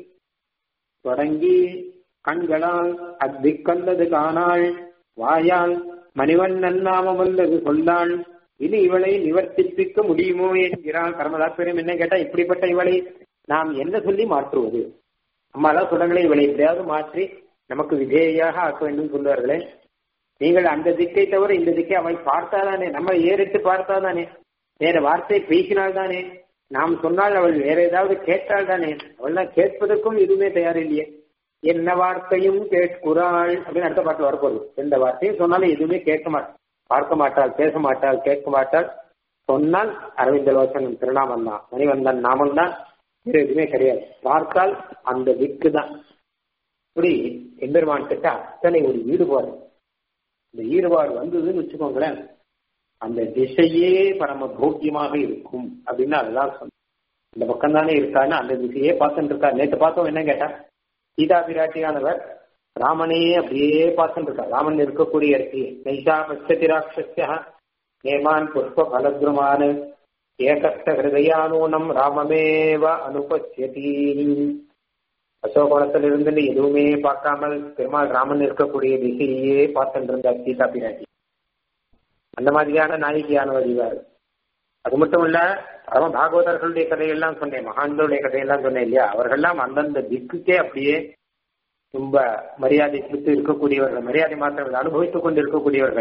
தொடங்கி கண்களால் அத்திக்கல்லது காணாள் வாயால் மணிவண்ணன் நாமமல்லது சொல்லாள் இனி இவளை நிவர்த்திப்பிக்க முடியுமோ என்கிறாள் கர்மதாத்பரியம் என்ன கேட்டா இப்படிப்பட்ட இவளை நாம் என்ன சொல்லி மாற்றுவது அம்மா தான் சொல்றாங்களே இவளை எப்படியாவது மாற்றி நமக்கு விதேயாக ஆக்க வேண்டும் சொல்வார்களே நீங்கள் அந்த திக்கை தவிர இந்த திக்கை அவள் பார்த்தாதானே நம்ம ஏறிட்டு பார்த்தாதானே வேற வார்த்தை பேசினால் தானே நாம் சொன்னால் அவள் வேற ஏதாவது கேட்டால் தானே அவள் கேட்பதற்கும் எதுவுமே தயார் இல்லையே என்ன வார்த்தையும் கேட்குறாள் அப்படின்னு அடுத்த பாட்டில் வரப்போகுது எந்த வார்த்தையும் சொன்னாலும் எதுவுமே கேட்க மாட்டாள் பார்க்க மாட்டாள் பேச மாட்டாள் கேட்க மாட்டாள் சொன்னால் அரவிந்த லோசனம் திருநாமம் தான் மணிவந்தன் நாமம் தான் வேற எதுவுமே கிடையாது பார்த்தால் அந்த திக்கு தான் இப்படி எம்பெருமான் கிட்ட அத்தனை ஒரு ஈடுபாடு இந்த ஈடுபாடு வந்ததுன்னு வச்சுக்கோங்களேன் அந்த திசையே பரம போக்கியமாக இருக்கும் அப்படின்னு அதுதான் சொன்ன இந்த பக்கம் தானே இருக்கான்னு அந்த திசையே பார்த்துட்டு இருக்கா நேற்று பார்த்தோம் என்ன கேட்டா சீதா பிராட்டியானவர் ராமனையே அப்படியே பார்த்துட்டு இருக்கா ராமன் இருக்கக்கூடிய இடத்தையே நைஷா பச்சதி ராட்சஸ்யா நேமான் புஷ்ப பலத்ருமான் ஏகஸ்த ஹிருதயானூனம் ராமமேவ அனுபத்தியதி அசோகோணத்தில் இருந்து எதுவுமே பார்க்காமல் பெருமாள் ராமன் இருக்கக்கூடிய திசையே பார்த்துட்டு இருந்தார் சீதா பிராட்டி அந்த மாதிரியான நாயகியானவர் இவர் அது மட்டும் இல்ல பரம பாகவதர்களுடைய கதையெல்லாம் சொன்னேன் மகான்களுடைய கதையெல்லாம் சொன்னேன் இல்லையா அவர்கள்லாம் அந்தந்த திக்குக்கே அப்படியே ரொம்ப மரியாதை கொடுத்து இருக்கக்கூடியவர்கள் மரியாதை மாத்திரம் அனுபவித்துக் கொண்டு இருக்கக்கூடியவர்கள்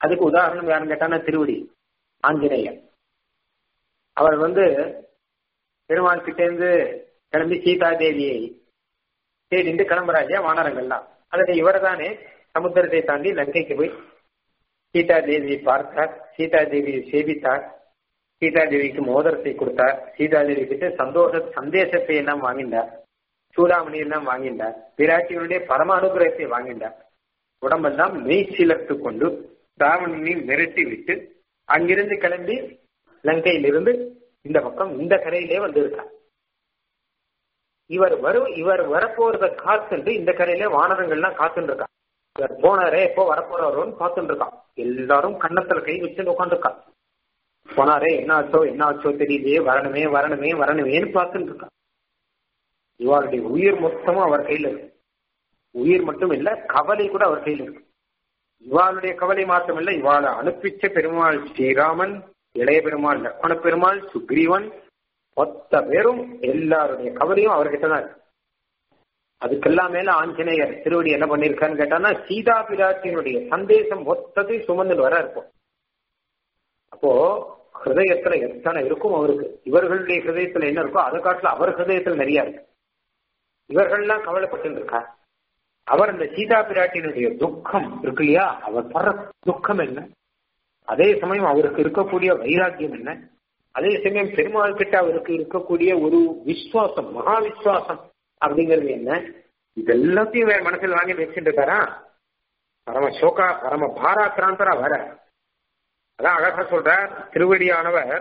அதுக்கு உதாரணம் யாருன்னு கேட்டானா திருவடி ஆஞ்சநேயர் அவர் வந்து பெருமாள் கிட்டேருந்து கிளம்பி சீதா தேவியை தேடிட்டு கிளம்புறாஜா வானரங்கள்லாம் அதில் இவர் தானே சமுத்திரத்தை தாண்டி லங்கைக்கு போய் சீதா தேவியை பார்த்தார் சீதா தேவியை சேவித்தார் சீதா தேவிக்கு மோதிரத்தை கொடுத்தார் சீதா தேவி கிட்ட சந்தோஷ சந்தேசத்தை எல்லாம் வாங்கினார் சூடாமணி எல்லாம் வாங்கினார் பிராட்டியினுடைய பரம அனுகிரகத்தை வாங்கினார் உடம்பெல்லாம் மெய் சிலர்த்து கொண்டு ராவணனை மிரட்டி விட்டு அங்கிருந்து கிளம்பி லங்கையிலிருந்து இந்த பக்கம் இந்த கரையிலே வந்திருக்கார் இவர் வரும் இவர் வரப்போறத காத்துட்டு இந்த கரையிலே வானரங்கள்லாம் காத்துட்டு இருக்கான் இவர் போனாரே எப்போ வரப்போறாரோன்னு பார்த்துட்டு இருக்கான் எல்லாரும் கன்னத்துல கை வச்சுட்டு உட்காந்துருக்கான் போனாரே என்ன ஆச்சோ என்ன ஆச்சோ தெரியலையே வரணுமே வரணுமே வரணுமேன்னு பார்த்துட்டு இருக்கான் இவருடைய உயிர் மொத்தமும் அவர் கையில இருக்கு உயிர் மட்டும் இல்ல கவலை கூட அவர் கையில இருக்கு இவாளுடைய கவலை மாத்திரம் இல்ல இவாளை அனுப்பிச்ச பெருமாள் ஸ்ரீராமன் இளைய பெருமாள் லக்ஷ்மண பெருமாள் சுக்ரீவன் மொத்த பேரும் எல்லாருடைய கவலையும் அவர்கிட்ட தான் இருக்கு அதுக்கெல்லாம் மேல ஆஞ்சநேயர் திருவடி என்ன பண்ணிருக்கான்னு கேட்டான்னா சீதா பிராட்டியினுடைய சந்தேசம் மொத்தத்தை சுமந்துட்டு வர இருக்கும் அப்போ ஹிருதயத்துல எத்தனை இருக்கும் அவருக்கு இவர்களுடைய ஹிருதயத்துல என்ன இருக்கோ அதை காட்டுல அவர் ஹிருதயத்துல நிறைய இருக்கு இவர்கள்லாம் கவலைப்பட்டு இருக்கா அவர் இந்த சீதா பிராட்டியினுடைய துக்கம் இருக்கு இல்லையா அவர் படுற துக்கம் என்ன அதே சமயம் அவருக்கு இருக்கக்கூடிய வைராக்கியம் என்ன அதே சமயம் பெருமாள் கிட்ட அவருக்கு இருக்கக்கூடிய ஒரு விசுவாசம் மகா விசுவாசம் அப்படிங்கிறது என்ன இது எல்லாத்தையும் வேற மனசில் வாங்கி வச்சுட்டு இருக்காரா பரம சோகா பரம பாராக்கிராந்தரா வர அதான் அழகா சொல்றார் திருவடியானவர்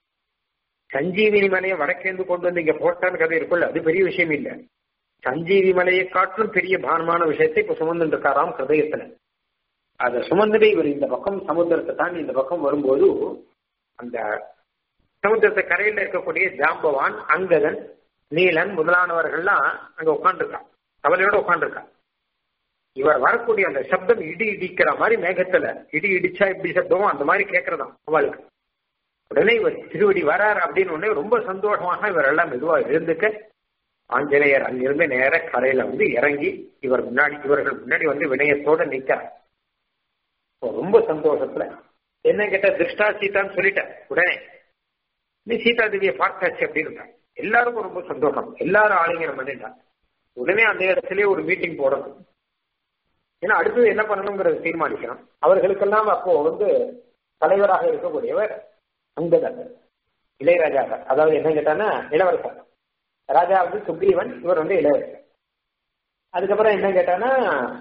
சஞ்சீவினி மலையை வடக்கேந்து கொண்டு வந்து இங்க போட்டான்னு கதை இருக்குல்ல அது பெரிய விஷயம் இல்ல சஞ்சீவி மலையை காட்டிலும் பெரிய பானமான விஷயத்தை இப்ப சுமந்துட்டு இருக்காராம் ஹிருதயத்துல அதை சுமந்துட்டு இவர் இந்த பக்கம் சமுத்திரத்தை தாண்டி இந்த பக்கம் வரும்போது அந்த சமுத்திரத்தை கரையில இருக்கக்கூடிய ஜாம்பவான் அங்கதன் நீலன் முதலானவர்கள்லாம் அங்க உட்காந்துருக்கான் கவலையோட உட்காந்துருக்கான் இவர் வரக்கூடிய அந்த சப்தம் இடி இடிக்கிற மாதிரி மேகத்துல இடி இடிச்சா இப்படி சப்தமோ அந்த மாதிரி கேட்கறதாம் அவளுக்கு உடனே இவர் திருவடி வரார் அப்படின்னு உடனே ரொம்ப சந்தோஷமாக இவர் எல்லாம் மெதுவா எழுந்துக்க ஆஞ்சநேயர் அங்கிருந்து நேர கரையில வந்து இறங்கி இவர் முன்னாடி இவர்கள் முன்னாடி வந்து வினயத்தோட நிக்கிறார் ரொம்ப சந்தோஷத்துல என்ன கேட்ட திருஷ்டா சீதான்னு சொல்லிட்டேன் உடனே நீ சீதா தேவியை பார்த்தாச்சு அப்படின்னு எல்லாருக்கும் ரொம்ப சந்தோஷம் எல்லாரும் ஆளுங்கரம் பண்ணிட்டான் உடனே அந்த இடத்துலயே ஒரு மீட்டிங் போடணும் ஏன்னா அடுத்தது என்ன பண்ணணுங்கிறத தீர்மானிக்கணும் அவர்களுக்கெல்லாம் அப்போ வந்து தலைவராக இருக்கக்கூடியவர் அங்கதன் இளையராஜா அதாவது என்ன கேட்டான்னா இளவரசர் ராஜா வந்து சுக்ரீவன் இவர் வந்து இளவரசர் அதுக்கப்புறம் என்ன கேட்டானா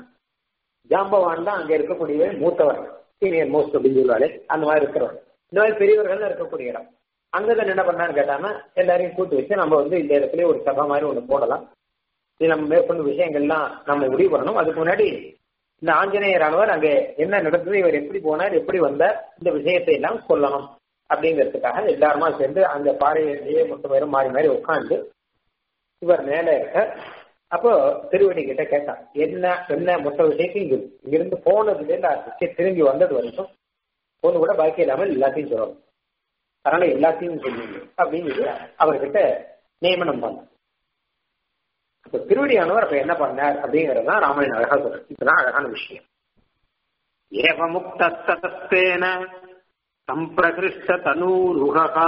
ஜாம்பவான் தான் அங்க இருக்கக்கூடிய மூத்தவர் சீனியர் மோஸ்ட் அப்படின்னு சொல்லுவாரு அந்த மாதிரி இருக்கிறவர் இந்த மாதிரி பெரியவர்கள் இருக்கக்கூடிய இடம் அங்கதான் என்ன பண்ணான்னு கேட்டாங்கன்னா எல்லாரையும் கூட்டு வச்சு நம்ம வந்து இந்த இடத்துல ஒரு சபை மாதிரி ஒண்ணு போடலாம் இது நம்ம மேற்கொண்டு விஷயங்கள்லாம் நம்ம முடிவு பண்ணணும் அதுக்கு முன்னாடி இந்த ஆஞ்சநேயரானவர் அங்கே என்ன நடந்தது இவர் எப்படி போனார் எப்படி வந்தார் இந்த விஷயத்தை எல்லாம் சொல்லணும் அப்படிங்கிறதுக்காக எல்லாருமா சேர்ந்து அந்த பாறையிலேயே மொத்த பேரும் மாறி மாறி உட்காந்து இவர் மேல இருக்க அப்போ திருவடி கிட்ட கேட்டான் என்ன என்ன மொத்த விஷயத்தையும் இங்க இங்கிருந்து போனதுல இருந்து திரும்பி வந்தது வரைக்கும் ஒண்ணு கூட பாக்கி இல்லாமல் எல்லாத்தையும் சொல்லணும் அதனால எல்லாத்தையும் சொல்லுங்க அப்படின்னு அவர்கிட்ட நியமனம் பண்ண அப்ப திருவடியானவர் அப்ப என்ன பண்ணார் அப்படிங்கறதுதான் ராமாயணம் அழகா சொல்ற இதுதான் அழகான விஷயம் ஏவ முக்தேன சம்பிரகிருஷ்ட தனூருகா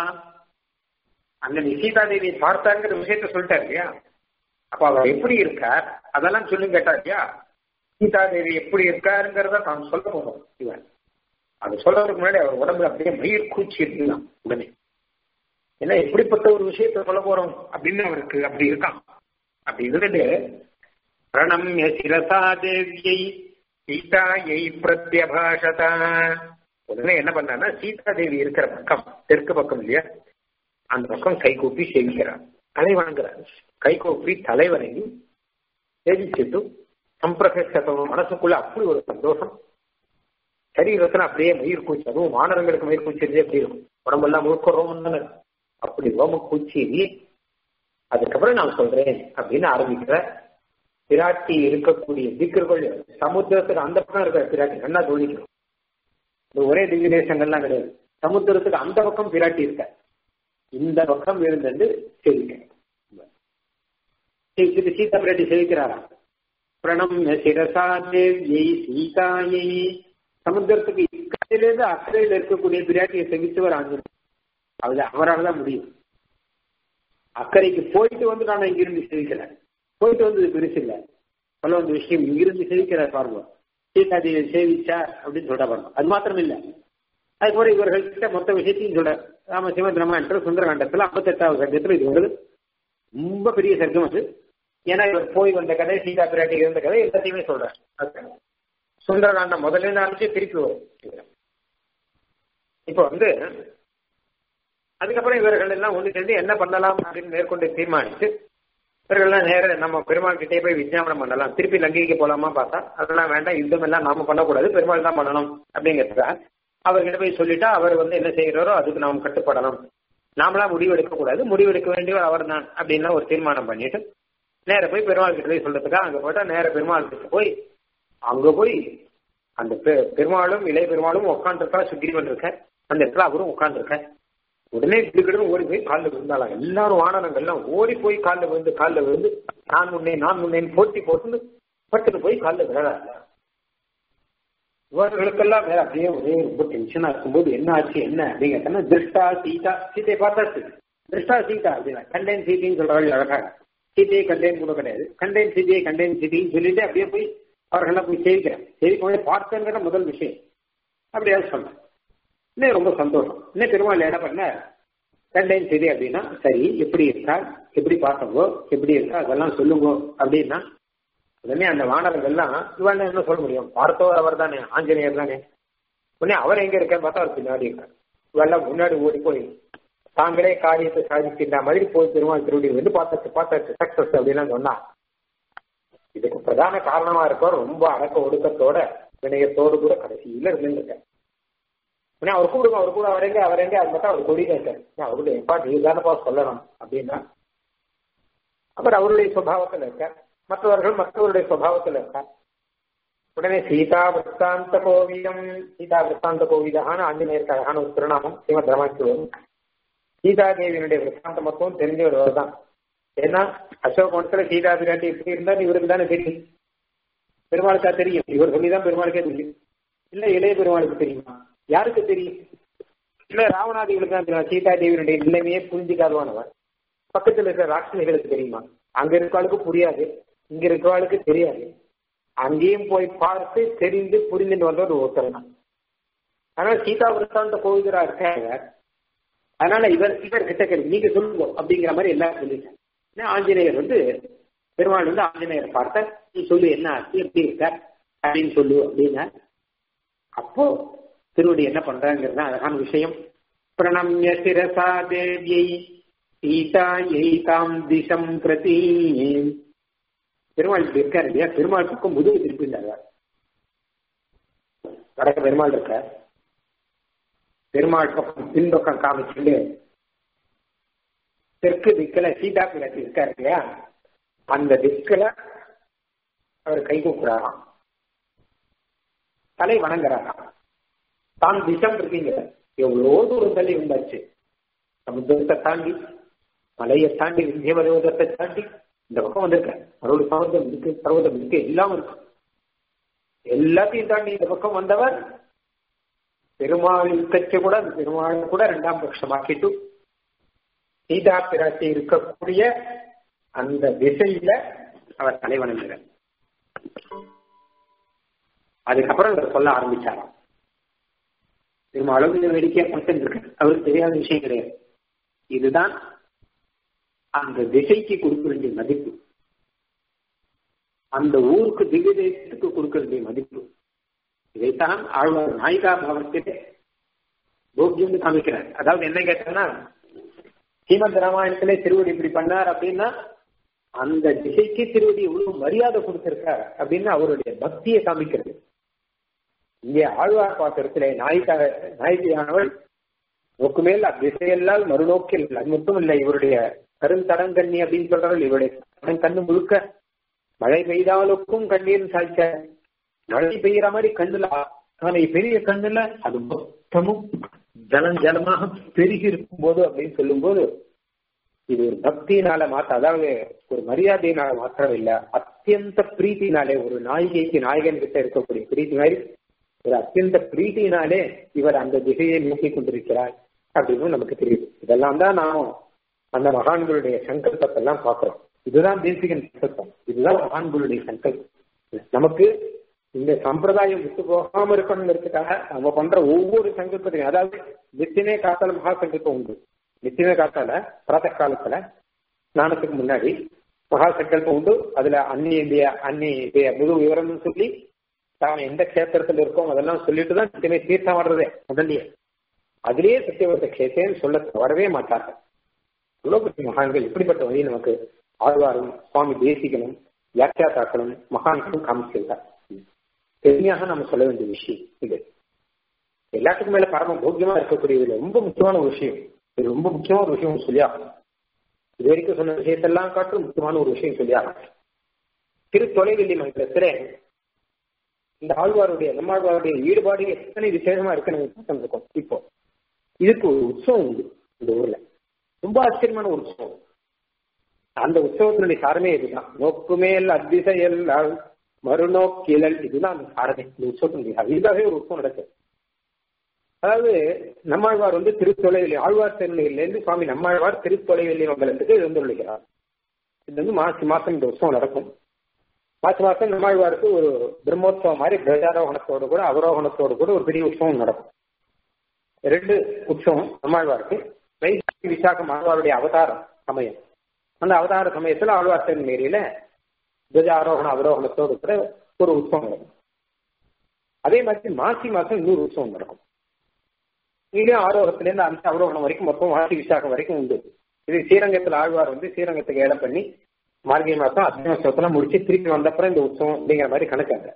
அங்க நீ சீதாதேவி பார்த்தாங்கிற விஷயத்த சொல்லிட்டார் இல்லையா அப்ப அவர் எப்படி இருக்கார் அதெல்லாம் சொல்லி கேட்டா இல்லையா சீதாதேவி எப்படி இருக்காருங்கிறத நான் சொல்ல போறோம் இவன் அது சொல்றதுக்கு முன்னாடி அவர் உடம்புல அப்படியே மயிர் கூச்சி இருக்கலாம் உடனே ஏன்னா எப்படிப்பட்ட ஒரு விஷயத்த சொல்ல போறோம் அப்படின்னு அவருக்கு அப்படி இருக்கான் அப்படி இருந்துட்டு பிரணம்ய சிரசா தேவியை சீதாயை பிரத்யபாஷதா உடனே என்ன பண்ணான்னா சீதா தேவி இருக்கிற பக்கம் தெற்கு பக்கம் இல்லையா அந்த பக்கம் கை கூப்பி சேவிக்கிறார் தலை வணங்குறார் கை கூப்பி தலை வணங்கி சேவிச்சுட்டு சம்பிரகத்தம் மனசுக்குள்ள அப்படி ஒரு சந்தோஷம் சரீரத்துல அப்படியே மயிர் கூச்சி அதுவும் மாணவர்களுக்கு மயிர் கூச்சி எப்படி இருக்கும் உடம்பெல்லாம் முழுக்க ரோமம் தானே அப்படி ரோம கூச்சி அதுக்கப்புறம் நான் சொல்றேன் அப்படின்னு ஆரம்பிக்கிற பிராட்டி இருக்கக்கூடிய திக்கர்கள் சமுத்திரத்துக்கு அந்த பக்கம் இருக்கிற பிராட்டி நல்லா தோழிக்கணும் இந்த ஒரே திவ்ய தேசங்கள்லாம் கிடையாது சமுத்திரத்துக்கு அந்த பக்கம் பிராட்டி இருக்க இந்த பக்கம் இருந்தது சேவிக்க சீதா பிராட்டி சேவிக்கிறாரா பிரணம் சிரசா தேவியை சீதாயை சமுத்திரத்துக்கு இக்கரையிலிருந்து அக்கறையில் இருக்கக்கூடிய பிராட்டியை செவித்தவர் ஆஞ்சநேயர் அது அவரால் தான் முடியும் அக்கறைக்கு போயிட்டு வந்து நான் இங்கிருந்து சேவிக்கல போயிட்டு வந்தது பெருசு இல்லை சொல்ல வந்த விஷயம் இங்கிருந்து சேவிக்கிறார் பாருங்க சீதாதேவியை சேவிச்சார் அப்படின்னு சொல்ற பாருங்க அது மாத்திரம் இல்லை அதுக்கப்புறம் இவர்கள் கிட்ட மொத்த விஷயத்தையும் சொல்ற ராம சிவன் ராமாயணத்துல சுந்தரகாண்டத்துல ஐம்பத்தெட்டாவது சர்க்கத்துல இது வருது ரொம்ப பெரிய சர்க்கம் அது ஏன்னா இவர் போய் வந்த கதை சீதா பிராட்டி இருந்த கதை எல்லாத்தையுமே சொல்றார் சுந்தரகாண்டம் முதல்ல இருந்து ஆரம்பிச்சு திருப்பி வரும் இப்போ வந்து அதுக்கப்புறம் இவர்கள் எல்லாம் ஒன்று சேர்ந்து என்ன பண்ணலாம் அப்படின்னு மேற்கொண்டு தீர்மானித்து இவர்கள்லாம் நேர நம்ம பெருமாள் கிட்டே போய் விஜயாபனம் பண்ணலாம் திருப்பி லங்கைக்கு போலாமா பார்த்தா அதெல்லாம் வேண்டாம் யுத்தம் எல்லாம் நாம பண்ணக்கூடாது பெருமாள் தான் பண்ணணும் அப்படிங்கிறதுக்காக அவர்கிட்ட போய் சொல்லிட்டா அவர் வந்து என்ன செய்கிறாரோ அதுக்கு நாம் கட்டுப்படணும் நாமளா முடிவு எடுக்கக்கூடாது முடிவு எடுக்க வேண்டியவர் அவர் தான் அப்படின்னு ஒரு தீர்மானம் பண்ணிட்டு நேர போய் பெருமாள் கிட்ட போய் சொல்றதுக்காக அங்க போயிட்டா நேர பெருமாள் கிட்ட போய் அங்க போய் அந்த பெருமாளும் இளைய பெருமாளும் உட்காந்துருக்கா சுக்ரீவன் இருக்க அந்த இடத்துல அவரும் உட்காந்துருக்க உடனே திடுக்கிடுன்னு ஓடி போய் காலில் விழுந்தாலாம் எல்லாரும் வானரங்கள்லாம் ஓடி போய் காலில் விழுந்து காலில் விழுந்து நான் முன்னே நான் முன்னேன்னு போட்டி போட்டு பட்டுன்னு போய் காலில் விழாங்க இவர்களுக்கெல்லாம் வேற அப்படியே ஒரே ரொம்ப டென்ஷனா இருக்கும்போது என்ன ஆச்சு என்ன அப்படிங்கிறதுனா திருஷ்டா சீதா சீதையை பார்த்தாச்சு திருஷ்டா சீதா அப்படின்னா கண்டேன் சீதைன்னு சொல்றாங்க அழகாக சீதையை கண்டேன் கூட கிடையாது கண்டேன் சீதையை கண்டேன் சீதைன்னு சொல்லிட்டு அப்படியே போய் அவர்கள்லாம் போய் சேவிக்கிறேன் சேவிக்கும் போது பார்த்தங்கிற முதல் விஷயம் அப்படியாவது சொன்னேன் இன்னும் ரொம்ப சந்தோஷம் இன்னும் பெருமாள் என்ன பண்ண கண்டேன் சரி அப்படின்னா சரி எப்படி இருக்கா எப்படி பார்த்தவோ எப்படி இருக்கா அதெல்லாம் சொல்லுங்க அப்படின்னா உடனே அந்த வானவர்கள்லாம் இவன் என்ன சொல்ல முடியும் பார்த்தவர் அவர் தானே ஆஞ்சநேயர் தானே உடனே அவர் எங்க இருக்கான்னு பார்த்தா அவர் பின்னாடி இருக்கார் இவெல்லாம் முன்னாடி ஓடி போய் தாங்களே காரியத்தை சாதிக்கின்ற மாதிரி போய் பெருமாள் திருவடி வந்து பார்த்தாச்சு பார்த்தாச்சு சக்சஸ் அப்படின்லாம் சொன்னா இதுக்கு பிரதான காரணமா இருக்கவர் ரொம்ப அடக்க ஒடுக்கத்தோட வினயத்தோடு கூட கடைசியில இருந்துருக்கார் உடனே அவர் கூப்பிடுங்க அவர் கூட அவரெங்க அவரெங்க அது மட்டும் அவர் கொடியில இருக்காரு அவருடைய எப்பா நீ தானப்பா சொல்லணும் அப்படின்னா அவர் அவருடைய சுபாவத்தில் இருக்கார் மற்றவர்கள் மற்றவருடைய சுபாவத்தில் இருக்கார் உடனே சீதா விற்த்தாந்த கோவிதம் சீதா விற்த்தாந்த கோவிதான ஆஞ்சநேயருக்கு அழகான ஒரு திருநாமம் ஸ்ரீமத் ராமாயணத்தில் சீதா தேவியினுடைய விற்த்தாந்த மொத்தம் தெரிஞ்சவர் தான் ஏன்னா அசோகவனத்துல சீதா பிராட்டி எப்படி இருந்தால் இவருக்கு தானே தெரியும் பெருமாளுக்கா தெரியும் இவர் சொல்லிதான் பெருமாளுக்கே தெரியும் இல்ல இளைய பெருமாளுக்கு தெரியுமா யாருக்கு தெரியும் இல்ல ராவணாதிகளுக்கு தான் தெரியும் சீதா தேவியினுடைய நிலைமையே புரிஞ்சுக்காதவானவர் பக்கத்துல இருக்கிற ராட்சணிகளுக்கு தெரியுமா அங்க இருக்கவாளுக்கு புரியாது இங்க இருக்கவாளுக்கு தெரியாது அங்கேயும் போய் பார்த்து தெரிந்து புரிந்துட்டு வந்தவர் ஒருத்தர் தான் ஆனா சீதா விரத்தாந்த கோவிதரா இருக்காங்க அதனால இவர் இவர் கிட்ட கேள்வி நீங்க சொல்லுங்க அப்படிங்கிற மாதிரி எல்லாரும் சொல்லிட்டாங்க ஆஞ்சநேயர் வந்து பெருமாள் வந்து ஆஞ்சநேயரை பார்த்த நீ சொல்லு என்ன ஆச்சு எப்படி இருக்க அப்படின்னு சொல்லு அப்படின்னா அப்போ திருவடி என்ன பண்றாங்கிறது அழகான விஷயம் பிரணம்ய சிரசா தேவியை சீதாயை தாம் திசம் பிரதி பெருமாள் இப்படி இருக்காரு இல்லையா பெருமாள் பக்கம் முதுகு திருப்பிண்டாங்க வடக்க பெருமாள் இருக்க பெருமாள் பக்கம் பின்பக்கம் காமிச்சுட்டு தெற்கு திக்கில சீதா பிராட்டி இருக்காரு இல்லையா அந்த திக்கில அவர் கை கூக்குறாராம் தலை வணங்குறாராம் தான் திசம் இருக்கீங்க எவ்வளோ தூரம் தள்ளி வந்தாச்சு சமுத்திரத்தை தாண்டி மலையை தாண்டி விந்திய பருவதத்தை தாண்டி இந்த பக்கம் வந்திருக்க அறுபது பர்வதம் இருக்கு பர்வதம் இருக்கு எல்லாம் இருக்கு எல்லாத்தையும் தாண்டி இந்த பக்கம் வந்தவர் பெருமாள் கட்சி கூட அந்த பெருமாள் கூட ரெண்டாம் பட்சமாக்கிட்டு சீதா பிராட்டி இருக்கக்கூடிய அந்த திசையில அவர் தலைவணங்குகிறார் அதுக்கப்புறம் இவர் சொல்ல ஆரம்பிச்சாராம் பெருமாளும் இந்த வேடிக்கையா பட்டம் இருக்கு அவருக்கு தெரியாத விஷயம் கிடையாது இதுதான் அந்த திசைக்கு கொடுக்க வேண்டிய மதிப்பு அந்த ஊருக்கு திவ்ய தேசத்துக்கு கொடுக்க வேண்டிய மதிப்பு இதைத்தான் ஆழ்வார் நாயிகா பாவத்திலே போக்கியம் காமிக்கிறார் அதாவது என்ன கேட்டோம்னா ஸ்ரீமத் ராமாயணத்திலே திருவடி இப்படி பண்ணார் அப்படின்னா அந்த திசைக்கு திருவடி எவ்வளவு மரியாதை கொடுத்திருக்கார் அப்படின்னு அவருடைய பக்தியை காமிக்கிறது இங்கே ஆழ்வார் பாத்திரத்திலே நாயிகா நாயகியானவள் நோக்கு மேல் அத்திசையெல்லாம் மறுநோக்கில் அது மட்டும் இல்லை இவருடைய கருந்தடங்கண்ணி அப்படின்னு சொல்றார்கள் இவருடைய கண்ணு முழுக்க மழை பெய்தாலுக்கும் கண்ணீர் சாய்ச்ச மழை பெய்யற மாதிரி கண்ணுல ஆனா பெரிய கண்ணுல அது மொத்தமும் ஜலம் ஜலமாக பெருகி இருக்கும் போது அப்படின்னு சொல்லும் போது இது ஒரு பக்தியினால மாத்த அதாவது ஒரு மரியாதையினால மாத்திரம் இல்ல அத்தியந்த பிரீத்தினாலே ஒரு நாயகிக்கு நாயகன் கிட்ட இருக்கக்கூடிய பிரீத்தி மாதிரி ஒரு அத்தியந்த பிரீத்தினாலே இவர் அந்த திசையை நோக்கி கொண்டிருக்கிறார் அப்படின்னு நமக்கு தெரியுது இதெல்லாம் தான் நாமும் அந்த மகான்களுடைய சங்கல்பத்தை எல்லாம் பார்க்கிறோம் இதுதான் தேசிகன் சங்கல்பம் இதுதான் மகான்களுடைய சங்கல்பம் நமக்கு இந்த சம்பிரதாயம் விட்டு போகாம இருக்கணுங்கிறதுக்காக நம்ம பண்ற ஒவ்வொரு சங்கல்பத்தையும் அதாவது நித்தியமே காத்தால மகா சங்கல்பம் உண்டு நித்தியமே காத்தால பிராத்த காலத்துல ஸ்நானத்துக்கு முன்னாடி மகா சங்கல்பம் உண்டு அதுல அந்நிய அந்நி முழு விவரம்னு சொல்லி தான் எந்த கஷேத்திரத்துல இருக்கோம் அதெல்லாம் சொல்லிட்டு தான் நித்தியமே தீர்த்தம் வர்றதே முதல்லயே அதுலயே சத்தியவர்த்த கஷேத்திரன்னு சொல்ல வரவே மாட்டார்கள் இவ்வளவு பெரிய மகான்கள் இப்படிப்பட்ட வழி நமக்கு ஆழ்வாரும் சுவாமி தேசிகனும் வியாக்கியாத்தாக்களும் மகான்களும் காமிச்சிருக்கார் பெருமையாக நம்ம சொல்ல வேண்டிய விஷயம் இது எல்லாத்துக்கும் மேல பரம போக்கியமா இருக்கக்கூடிய இதுல ரொம்ப முக்கியமான ஒரு விஷயம் இது ரொம்ப முக்கியமான ஒரு விஷயம் சொல்லி ஆகணும் இது வரைக்கும் சொன்ன விஷயத்தெல்லாம் காட்டும் முக்கியமான ஒரு விஷயம் சொல்லி ஆகணும் திரு தொலைவெளி மண்டலத்துல இந்த ஆழ்வாருடைய நம்மாழ்வாருடைய ஈடுபாடு எத்தனை விசேஷமா இருக்கு நம்ம பார்த்துருக்கோம் இப்போ இதுக்கு ஒரு உற்சவம் உண்டு இந்த ஊர்ல ரொம்ப ஆச்சரியமான ஒரு உற்சவம் அந்த உற்சவத்தினுடைய சாரமே இதுதான் நோக்குமேல் அதிசயல் மறுநோக்கியல் இதுதான் அந்த சாரமே இந்த உற்சவத்தினுடைய இதுக்காகவே ஒரு உற்சவம் நடக்குது அதாவது நம்மாழ்வார் வந்து திருத்தொலைவெளி ஆழ்வார் திருநெல்லிருந்து சுவாமி நம்மாழ்வார் திருத்தொலைவெளி மங்கலத்துக்கு எழுந்துள்ளார் இது வந்து மாசி மாசம் இந்த உற்சவம் நடக்கும் மாசி மாசம் நம்மாழ்வாருக்கு ஒரு பிரம்மோத்சவம் மாதிரி பிரஜாரோகணத்தோடு கூட அவரோகணத்தோடு கூட ஒரு பெரிய உற்சவம் நடக்கும் ரெண்டு உற்சவம் நம்மாழ்வாருக்கு வைசாக்கி விசாகம் ஆழ்வாருடைய அவதாரம் சமயம் அந்த அவதார சமயத்துல ஆழ்வார் திருநெல்லியில துவஜாரோகண அவரோகணத்தோடு கூட ஒரு உற்சவம் நடக்கும் அதே மாதிரி மாசி மாசம் இன்னொரு உற்சவம் நடக்கும் இங்கேயும் ஆரோகத்திலேருந்து அந்த அவரோகணம் வரைக்கும் மொத்தம் மாசி விசாகம் வரைக்கும் உண்டு இது ஸ்ரீரங்கத்தில் ஆழ்வார் வந்து ஸ்ரீரங்கத்துக்கு ஏழை பண்ணி மார்கழி மாசம் அத்தியோத்சவத்தெல்லாம் முடிச்சு திருப்பி வந்தப்புறம் இந்த உற்சவம் அப்படிங்கிற மாதிரி கணக்காங்க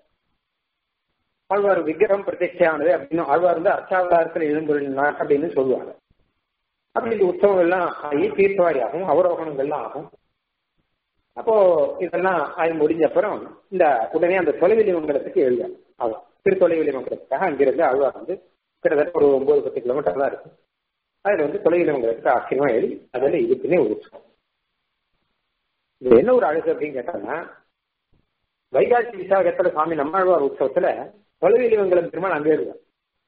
ஆழ்வார் விக்கிரம் பிரத்யட்சையானது அப்படின்னு ஆழ்வார் வந்து அர்ச்சாவதாரத்தில் எழுந்துள்ளார் அப்படின்னு சொல்லுவாங்க அப்படி இந்த உற்சவம் எல்லாம் ஆகி தீர்த்தவாரி ஆகும் அவரோகணங்கள்லாம் ஆகும் அப்போ இதெல்லாம் ஆகி முடிஞ்ச அப்புறம் இந்த உடனே அந்த தொலைவெளி மங்கலத்துக்கு எழுதார் அவர் திருத்தொலைவெளி மங்கலத்துக்காக அங்கிருந்து ஆழ்வார் வந்து கிட்டத்தட்ட ஒரு ஒன்பது பத்து கிலோமீட்டர் தான் இருக்கு அதுல வந்து தொலைவில் உங்களுக்கு ஆச்சரியமா எழுதி அதில் இதுக்குன்னே ஒரு உற்சவம் இது என்ன ஒரு அழகு அப்படின்னு கேட்டாங்கன்னா வைகாசி விசாகத்துல சுவாமி நம்மாழ்வார் உற்சவத்துல தொலைவெளி மங்கலம் பெருமாள் அங்கே எழுதுவார்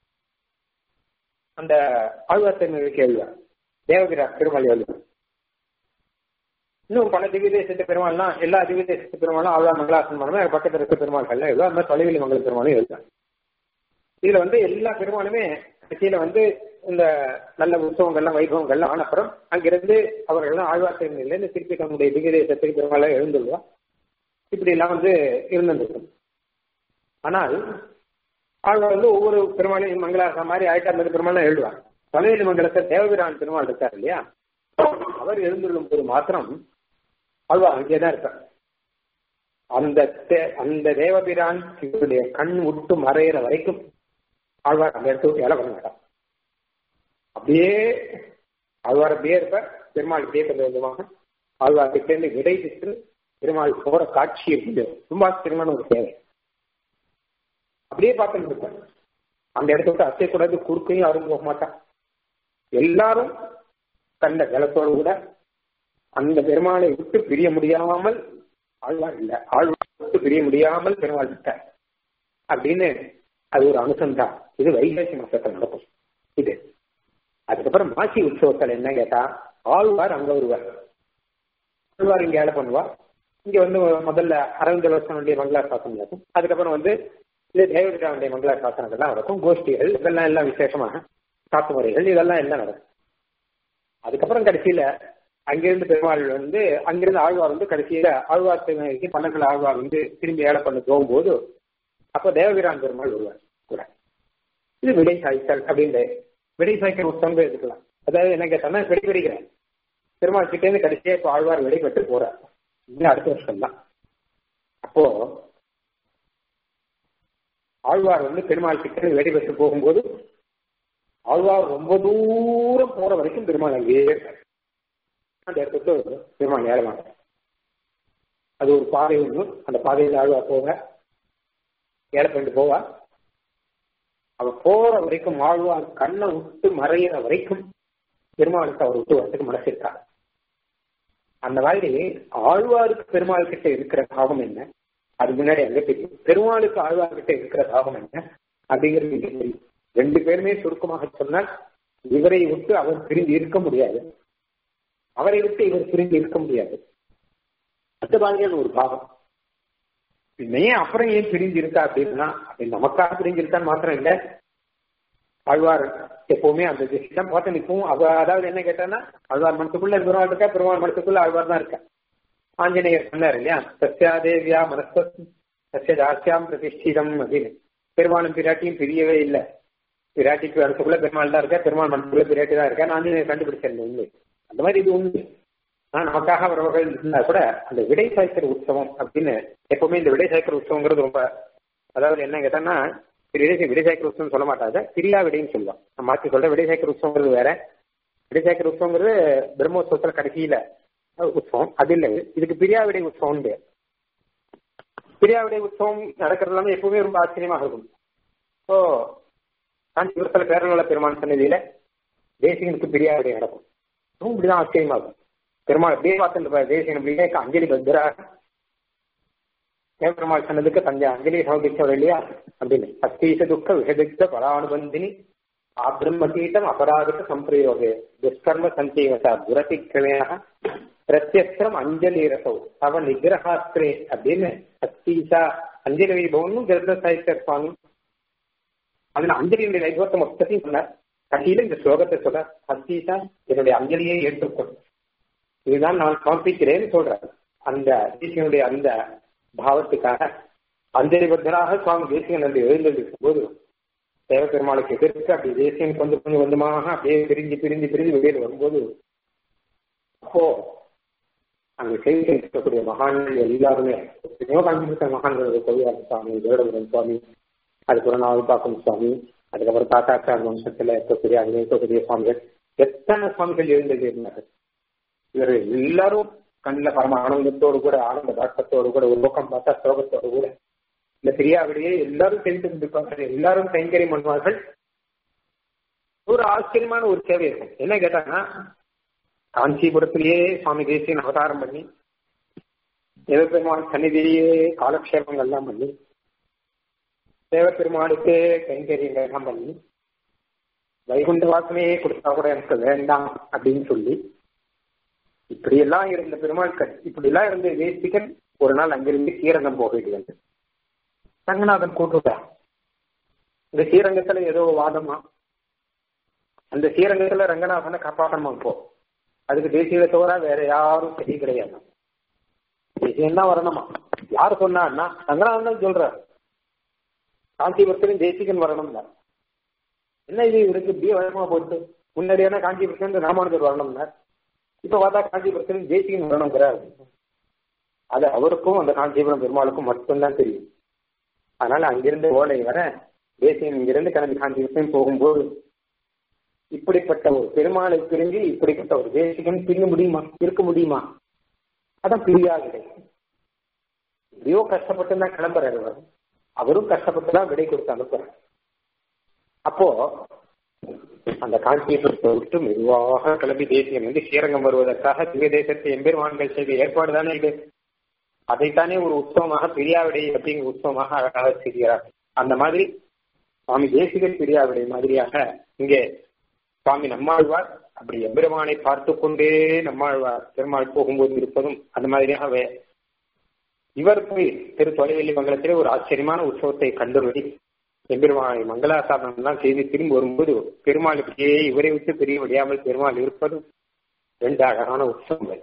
அந்த ஆழ்வார் திருநெல்வேலிக்கு எழுதுவார் தேவகிரா பெருமாள் எழுதுவார் இன்னும் பல திவ்ய தேசத்து பெருமாள்லாம் எல்லா திவ்ய தேசத்து பெருமாளும் ஆழ்வார் மங்களாசன் மனமே பக்கத்தில் இருக்க பெருமாள்கள்லாம் எழுதுவா அந்த மாதிரி தொலைவெளி மங்கல பெருமாளும் எழுதுவாங்க இதுல வந்து எல்லா பெருமாளுமே கட்சியில வந்து இந்த நல்ல உற்சவங்கள்லாம் வைபவங்கள்லாம் ஆனப்புறம் அங்கிருந்து அவர்கள்லாம் ஆழ்வார் திருநிலையில திருப்பி தன்னுடைய திவ்ய தேசத்துக்கு பெருமாளை எழுந்துள்ளுவா இப்படி எல்லாம் வந்து இருந்திருக்கும் ஆனால் ஆழ்வார் வந்து ஒவ்வொரு பெருமாளையும் மங்களாசம் மாதிரி ஆயிட்டு அந்த பெருமாளும் எழுதுவார் தொலைவெளி மங்கலத்தை தேவபிரான் பெருமாள் இருக்கார் இல்லையா அவர் எழுந்துள்ளும் போது மாத்திரம் ஆழ்வார் அங்கேதான் இருக்கார் அந்த அந்த தேவபிரான் இவருடைய கண் விட்டு மறையிற வரைக்கும் ஆழ்வார் அந்த இடத்த விட்டு வேலை பண்ண மாட்டார் அப்படியே ஆழ்வார் அப்படியே இருப்ப பெருமாள் இப்படியே கொஞ்சம் கொஞ்சமாக ஆழ்வார் கிட்டேருந்து விடை பெற்று பெருமாள் போற காட்சி இருக்குது ரொம்ப ஆச்சரியமான ஒரு சேவை அப்படியே பார்த்துட்டு இருப்பேன் அந்த இடத்த விட்டு அசைக்கூடாது குறுக்கையும் யாரும் போக மாட்டான் எல்லாரும் கண்ட ஜலத்தோடு கூட அந்த பெருமாளை விட்டு பிரிய முடியாமல் ஆழ்வார் இல்லை ஆழ்வார் விட்டு பிரிய முடியாமல் பெருமாள் விட்டார் அப்படின்னு அது ஒரு அனுசந்தான் இது வைகாசி மாசத்தில் நடக்கும் இது அதுக்கப்புறம் மாசி உற்சவத்தில் என்ன கேட்டா ஆழ்வார் அங்க வருவார் ஆழ்வார் இங்க ஏழை பண்ணுவா இங்க வந்து முதல்ல அரவிந்த லோசனுடைய மங்களா சாசனம் நடக்கும் அதுக்கப்புறம் வந்து இது தேவகிராவுடைய மங்களா சாசனங்கள்லாம் நடக்கும் கோஷ்டிகள் இதெல்லாம் எல்லாம் விசேஷமாக காத்து முறைகள் இதெல்லாம் எல்லாம் நடக்கும் அதுக்கப்புறம் கடைசியில அங்கிருந்து பெருமாள் வந்து அங்கிருந்து ஆழ்வார் வந்து கடைசியில ஆழ்வார் திருமணிக்கு பல்லங்கள் ஆழ்வார் வந்து திரும்பி ஏழை பண்ண போகும்போது அப்போ தேவகிரான் பெருமாள் வருவார் கூட இது விடை சாய்த்தல் அப்படின்னு விடை சாய்க்கிற உத்தங்க எடுக்கலாம் அதாவது என்ன கேட்டோம்னா விடை பெறுகிறேன் பெருமாள் கிட்டே இருந்து கடைசியா இப்போ ஆழ்வார் விடை பெற்று போறார் இன்னும் அடுத்த வருஷம் தான் அப்போ ஆழ்வார் வந்து பெருமாள் கிட்ட இருந்து விடை பெற்று போகும்போது ஆழ்வார் ரொம்ப தூரம் போற வரைக்கும் பெருமாள் அங்கேயே இருக்கார் அந்த இடத்துக்கு பெருமாள் ஏற மாட்டார் அது ஒரு பாதை ஒன்று அந்த பாதையில் ஆழ்வார் போக ஏழை பண்ணிட்டு போவா அவ போற வரைக்கும் ஆழ்வார் கண்ணை விட்டு மறையிற வரைக்கும் பெருமாளுக்கு அவர் விட்டு வரத்துக்கு மனசு இருக்காரு அந்த மாதிரி ஆழ்வாருக்கு பெருமாள் கிட்ட இருக்கிற தாகம் என்ன அது முன்னாடி அங்க தெரியும் பெருமாளுக்கு ஆழ்வார் கிட்ட இருக்கிற தாகம் என்ன அப்படிங்கிறது இங்க தெரியும் ரெண்டு பேருமே சுருக்கமாக சொன்னால் இவரை விட்டு அவர் பிரிந்து இருக்க முடியாது அவரை விட்டு இவர் பிரிந்து இருக்க முடியாது அந்த மாதிரியான ஒரு பாவம் ஏன் அப்புறம் ஏன் பிரிஞ்சு இருக்கா அப்படின்னா அப்படி நமக்காக பிரிஞ்சு இருக்கான்னு மாத்திரம் இல்ல ஆழ்வார் எப்பவுமே அந்த திசைதான் பார்த்து நிற்கும் அவ அதாவது என்ன கேட்டான்னா ஆழ்வார் மனசுக்குள்ள பெருமாள் இருக்கா பெருமாள் மனசுக்குள்ள ஆழ்வார் தான் இருக்கா ஆஞ்சநேயர் சொன்னார் இல்லையா சத்யாதேவியா மனஸ்த சத்ய தாசியாம் பிரதிஷ்டிதம் அப்படின்னு பெருமாளும் பிராட்டியும் பிரியவே இல்லை பிராட்டிக்கு மனசுக்குள்ள பெருமாள் தான் இருக்கா பெருமாள் மனசுக்குள்ள பிராட்டி தான் இருக்கா ஆஞ்சநேயர் கண்டுபிடிச்சிருந்தேன் உண்மை அந்த மாதிரி இது உண்மை ஆனா நமக்காக அவர்கள் இருந்தா கூட அந்த விடை சாய்க்கிற உற்சவம் அப்படின்னு எப்பவுமே இந்த விடை சாய்க்கிற உற்சவங்கிறது ரொம்ப அதாவது என்ன கேட்டான்னா விடை விடை சாய்க்கிற உற்சவம் சொல்ல மாட்டாங்க பிரியா விடைன்னு சொல்லுவான் நான் மாற்றி சொல்ற விடை சாய்க்கிற உற்சவங்கிறது வேற விடை சாய்க்கிற உற்சவங்கிறது பிரம்மோத்சவத்துல கடைசியில உற்சவம் அது இல்லை இதுக்கு பிரியா விடை உற்சவம் பேர் பிரியா விடை உற்சவம் நடக்கிறது எல்லாமே எப்பவுமே ரொம்ப ஆச்சரியமாக இருக்கும் ஸோ காஞ்சிபுரத்தில் பேரநல பெருமான் சன்னதியில தேசிகனுக்கு பிரியா விடை நடக்கும் அதுவும் இப்படிதான் ஆச்சரியமா இருக்கும் பெருமாள் அப்படியே பார்த்துட்டு தேசியம் அப்படியே அஞ்சலி பத்திராக பெருமாள் சொன்னதுக்கு தஞ்சை அஞ்சலி சமர்ப்பிச்சவர் இல்லையா அப்படின்னு அத்தீச துக்க விஷதுக்க பரானுபந்தினி ஆபிரம்மதீட்டம் அபராதிக சம்பிரயோகே துஷ்கர்ம சஞ்சீவசா துரதி கிரமேண பிரத்யஸ்திரம் அஞ்சலி ரசௌ அவ நிகிரகாஸ்திரே அப்படின்னு அத்தீசா அஞ்சலி வைபவம்னு கிரந்த சாகித்ய சுவாமி அதுல அஞ்சலியுடைய வைபவத்தை மொத்தத்தையும் சொன்னார் கடையில இந்த ஸ்லோகத்தை சொல்ற அத்தீசா என்னுடைய அஞ்சலியை ஏற்றுக்கொள் இதுதான் நான் சமர்ப்பிக்கிறேன்னு சொல்றேன் அந்த தேசியனுடைய அந்த பாவத்துக்காக அஞ்சலி பத்தராக சுவாமி தேசியன் வந்து எழுந்திருக்கும் போது தேவ பெருமாளுக்கு எதிர்த்து அப்படி தேசியன் கொஞ்சம் கொஞ்சம் கொஞ்சமாக அப்படியே பிரிஞ்சு பிரிஞ்சு பிரிஞ்சு வெளியில் வரும்போது அப்போ அங்க செய்தி இருக்கக்கூடிய மகான்கள் எல்லாருமே எத்தனையோ காண்பித்த மகான்கள் கோவிலாத சுவாமி தேவடபுரம் சுவாமி அதுக்கப்புறம் நாவல்பாக்கம் சுவாமி அதுக்கப்புறம் தாத்தாச்சார் வம்சத்துல இருக்கக்கூடிய அங்கே இருக்கக்கூடிய சுவாமிகள் எத்தனை சுவாமிகள் எழுந்தது இருந்தார்கள் இவர் எல்லாரும் கண்ணில் பரம ஆனந்தத்தோடு கூட ஆனந்த தாக்கத்தோடு கூட ஒரு பக்கம் பார்த்தா சோகத்தோடு கூட இந்த பிரியாவிடையே எல்லாரும் தெரிந்து கொண்டிருப்பார்கள் எல்லாரும் கைங்கரியம் பண்ணுவார்கள் ஒரு ஆச்சரியமான ஒரு சேவை இருக்கும் என்ன கேட்டாங்கன்னா காஞ்சிபுரத்திலேயே சுவாமி தேசியன் அவதாரம் பண்ணி தேவபெருமான் சன்னிதியிலேயே காலக்ஷேபங்கள் எல்லாம் பண்ணி தேவபெருமானுக்கு கைங்கரியங்கள் எல்லாம் பண்ணி வைகுண்ட வாசனையே கொடுத்தா கூட எனக்கு வேண்டாம் அப்படின்னு சொல்லி இப்படியெல்லாம் இருந்த பெருமாள்கள் இப்படியெல்லாம் இருந்த தேசிகன் ஒரு நாள் அங்கிருந்து ஸ்ரீரங்கம் போக வேண்டியது ரங்கநாதன் கூட்டுட்டான் இந்த ஸ்ரீரங்கத்துல ஏதோ வாதமா அந்த ஸ்ரீரங்கத்துல ரங்கநாதனை காப்பாற்றணும் இப்போ அதுக்கு தேசிய தவிர வேற யாரும் சரி கிடையாது தேசியம் தான் வரணுமா யார் சொன்னான்னா ரங்கநாதன் சொல்ற காஞ்சிபுரத்திலும் தேசிகன் வரணும்னா என்ன இது இவருக்கு இப்படியே வழக்கமா போட்டு முன்னாடியான காஞ்சிபுரத்துல ராமானுஜர் வரணும்னா இப்ப பார்த்தா காஞ்சிபுரத்தில் ஜெய்சிங்கன் வரணுங்கிறார் அது அவருக்கும் அந்த காஞ்சிபுரம் பெருமாளுக்கும் மட்டும்தான் தெரியும் அதனால அங்கிருந்து ஓலை வர தேசியம் இங்கிருந்து கிளம்பி காஞ்சிபுரத்தையும் போகும்போது இப்படிப்பட்ட ஒரு பெருமாளை பிரிஞ்சு இப்படிப்பட்ட ஒரு தேசிகன் பிரிய முடியுமா இருக்க முடியுமா அதான் பிரியாவிடை எப்படியோ கஷ்டப்பட்டு தான் கிளம்புறாரு அவர் அவரும் கஷ்டப்பட்டு தான் விடை கொடுத்து அனுப்புறாரு அப்போ அந்த காஞ்சிபுரத்தை விட்டு மெதுவாக கிளம்பி தேசியம் வந்து ஸ்ரீரங்கம் வருவதற்காக திவ்ய தேசத்தை எம்பெருமான்கள் செய்த ஏற்பாடு தானே இது அதைத்தானே ஒரு உற்சவமாக பிரியாவிடை அப்படிங்கிற உற்சவமாக அழகாக செய்கிறார் அந்த மாதிரி சுவாமி தேசிகன் பிரியாவிடை மாதிரியாக இங்கே சுவாமி நம்மாழ்வார் அப்படி எம்பெருமானை பார்த்து கொண்டே நம்மாழ்வார் பெருமாள் போகும்போது இருப்பதும் அந்த மாதிரியாக இவர் போய் திரு தொலைவெளி மங்கலத்திலே ஒரு ஆச்சரியமான உற்சவத்தை கண்டுபடி எம்பெருமானை மங்களாசாரணம் எல்லாம் செய்து திரும்பி வரும்போது பெருமாள் இப்படியே இவரை விட்டு பிரிய முடியாமல் பெருமாள் இருப்பது ரெண்டு அழகான உற்சவங்கள்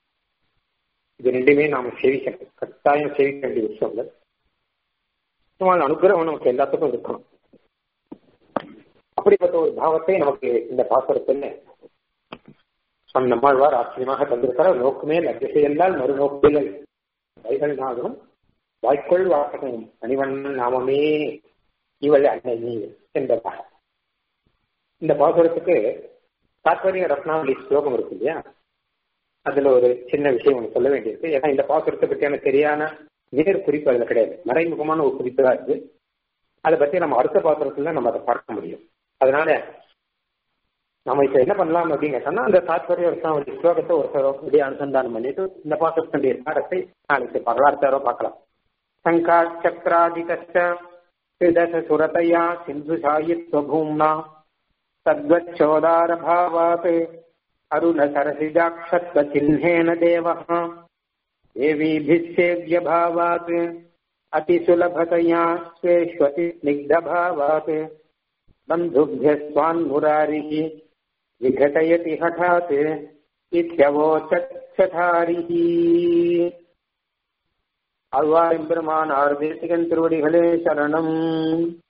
இது ரெண்டுமே நாம சேவிக்கணும் கட்டாயம் சேவிக்க வேண்டிய உற்சவங்கள் பெருமாள் அனுகிரகம் நமக்கு எல்லாத்துக்கும் இருக்கணும் அப்படிப்பட்ட ஒரு பாவத்தை நமக்கு இந்த பாசுரத்தில் சுவாமி நம்மாழ்வார் ஆச்சரியமாக தந்திருக்கிறார் நோக்குமே லட்சியெல்லால் மறுநோக்கில் வைகள் நாகரும் வாய்க்கொள் வாசகம் அணிவண்ணன் நாமமே இவள் அன்னை நீ என்பதாக இந்த பாசுரத்துக்கு தாத்பரிய ரத்னாவளி ஸ்லோகம் இருக்கு இல்லையா அதுல ஒரு சின்ன விஷயம் ஒன்று சொல்ல வேண்டியிருக்கு ஏன்னா இந்த பாசுரத்தை பற்றியான சரியான நேர் குறிப்பு அதுல கிடையாது மறைமுகமான ஒரு குறிப்பு தான் இருக்கு அதை பத்தி நம்ம அடுத்த பாசுரத்துல நம்ம அதை பார்க்க முடியும் அதனால நம்ம இப்ப என்ன பண்ணலாம் அப்படின்னு கேட்டோம்னா அந்த தாத்பரிய ரத்னாவளி ஸ்லோகத்தை ஒரு அப்படியே அனுசந்தானம் பண்ணிட்டு இந்த பாசுரத்தினுடைய பாடத்தை நாளைக்கு பகலார்த்தாரோ பார்க்கலாம் சங்கா சக்கராதிகச்ச त्रिदशसुरतया सिन्धुसायित्वभूम्ना तद्वच्छोदारभावात् अरुणसरसिजाक्षत्वचिह्नेन देवः देवीभिः सेव्यभावात् अतिसुलभतया स्वेष्वति स्निग्धभावात् बन्धुभ्यः स्वान्मुरारिः विघटयति हठात् इत्यवोचच्छठारिः அவ்வாறு பெருமானார் தேசிகன் திருவடிகளே சரணம்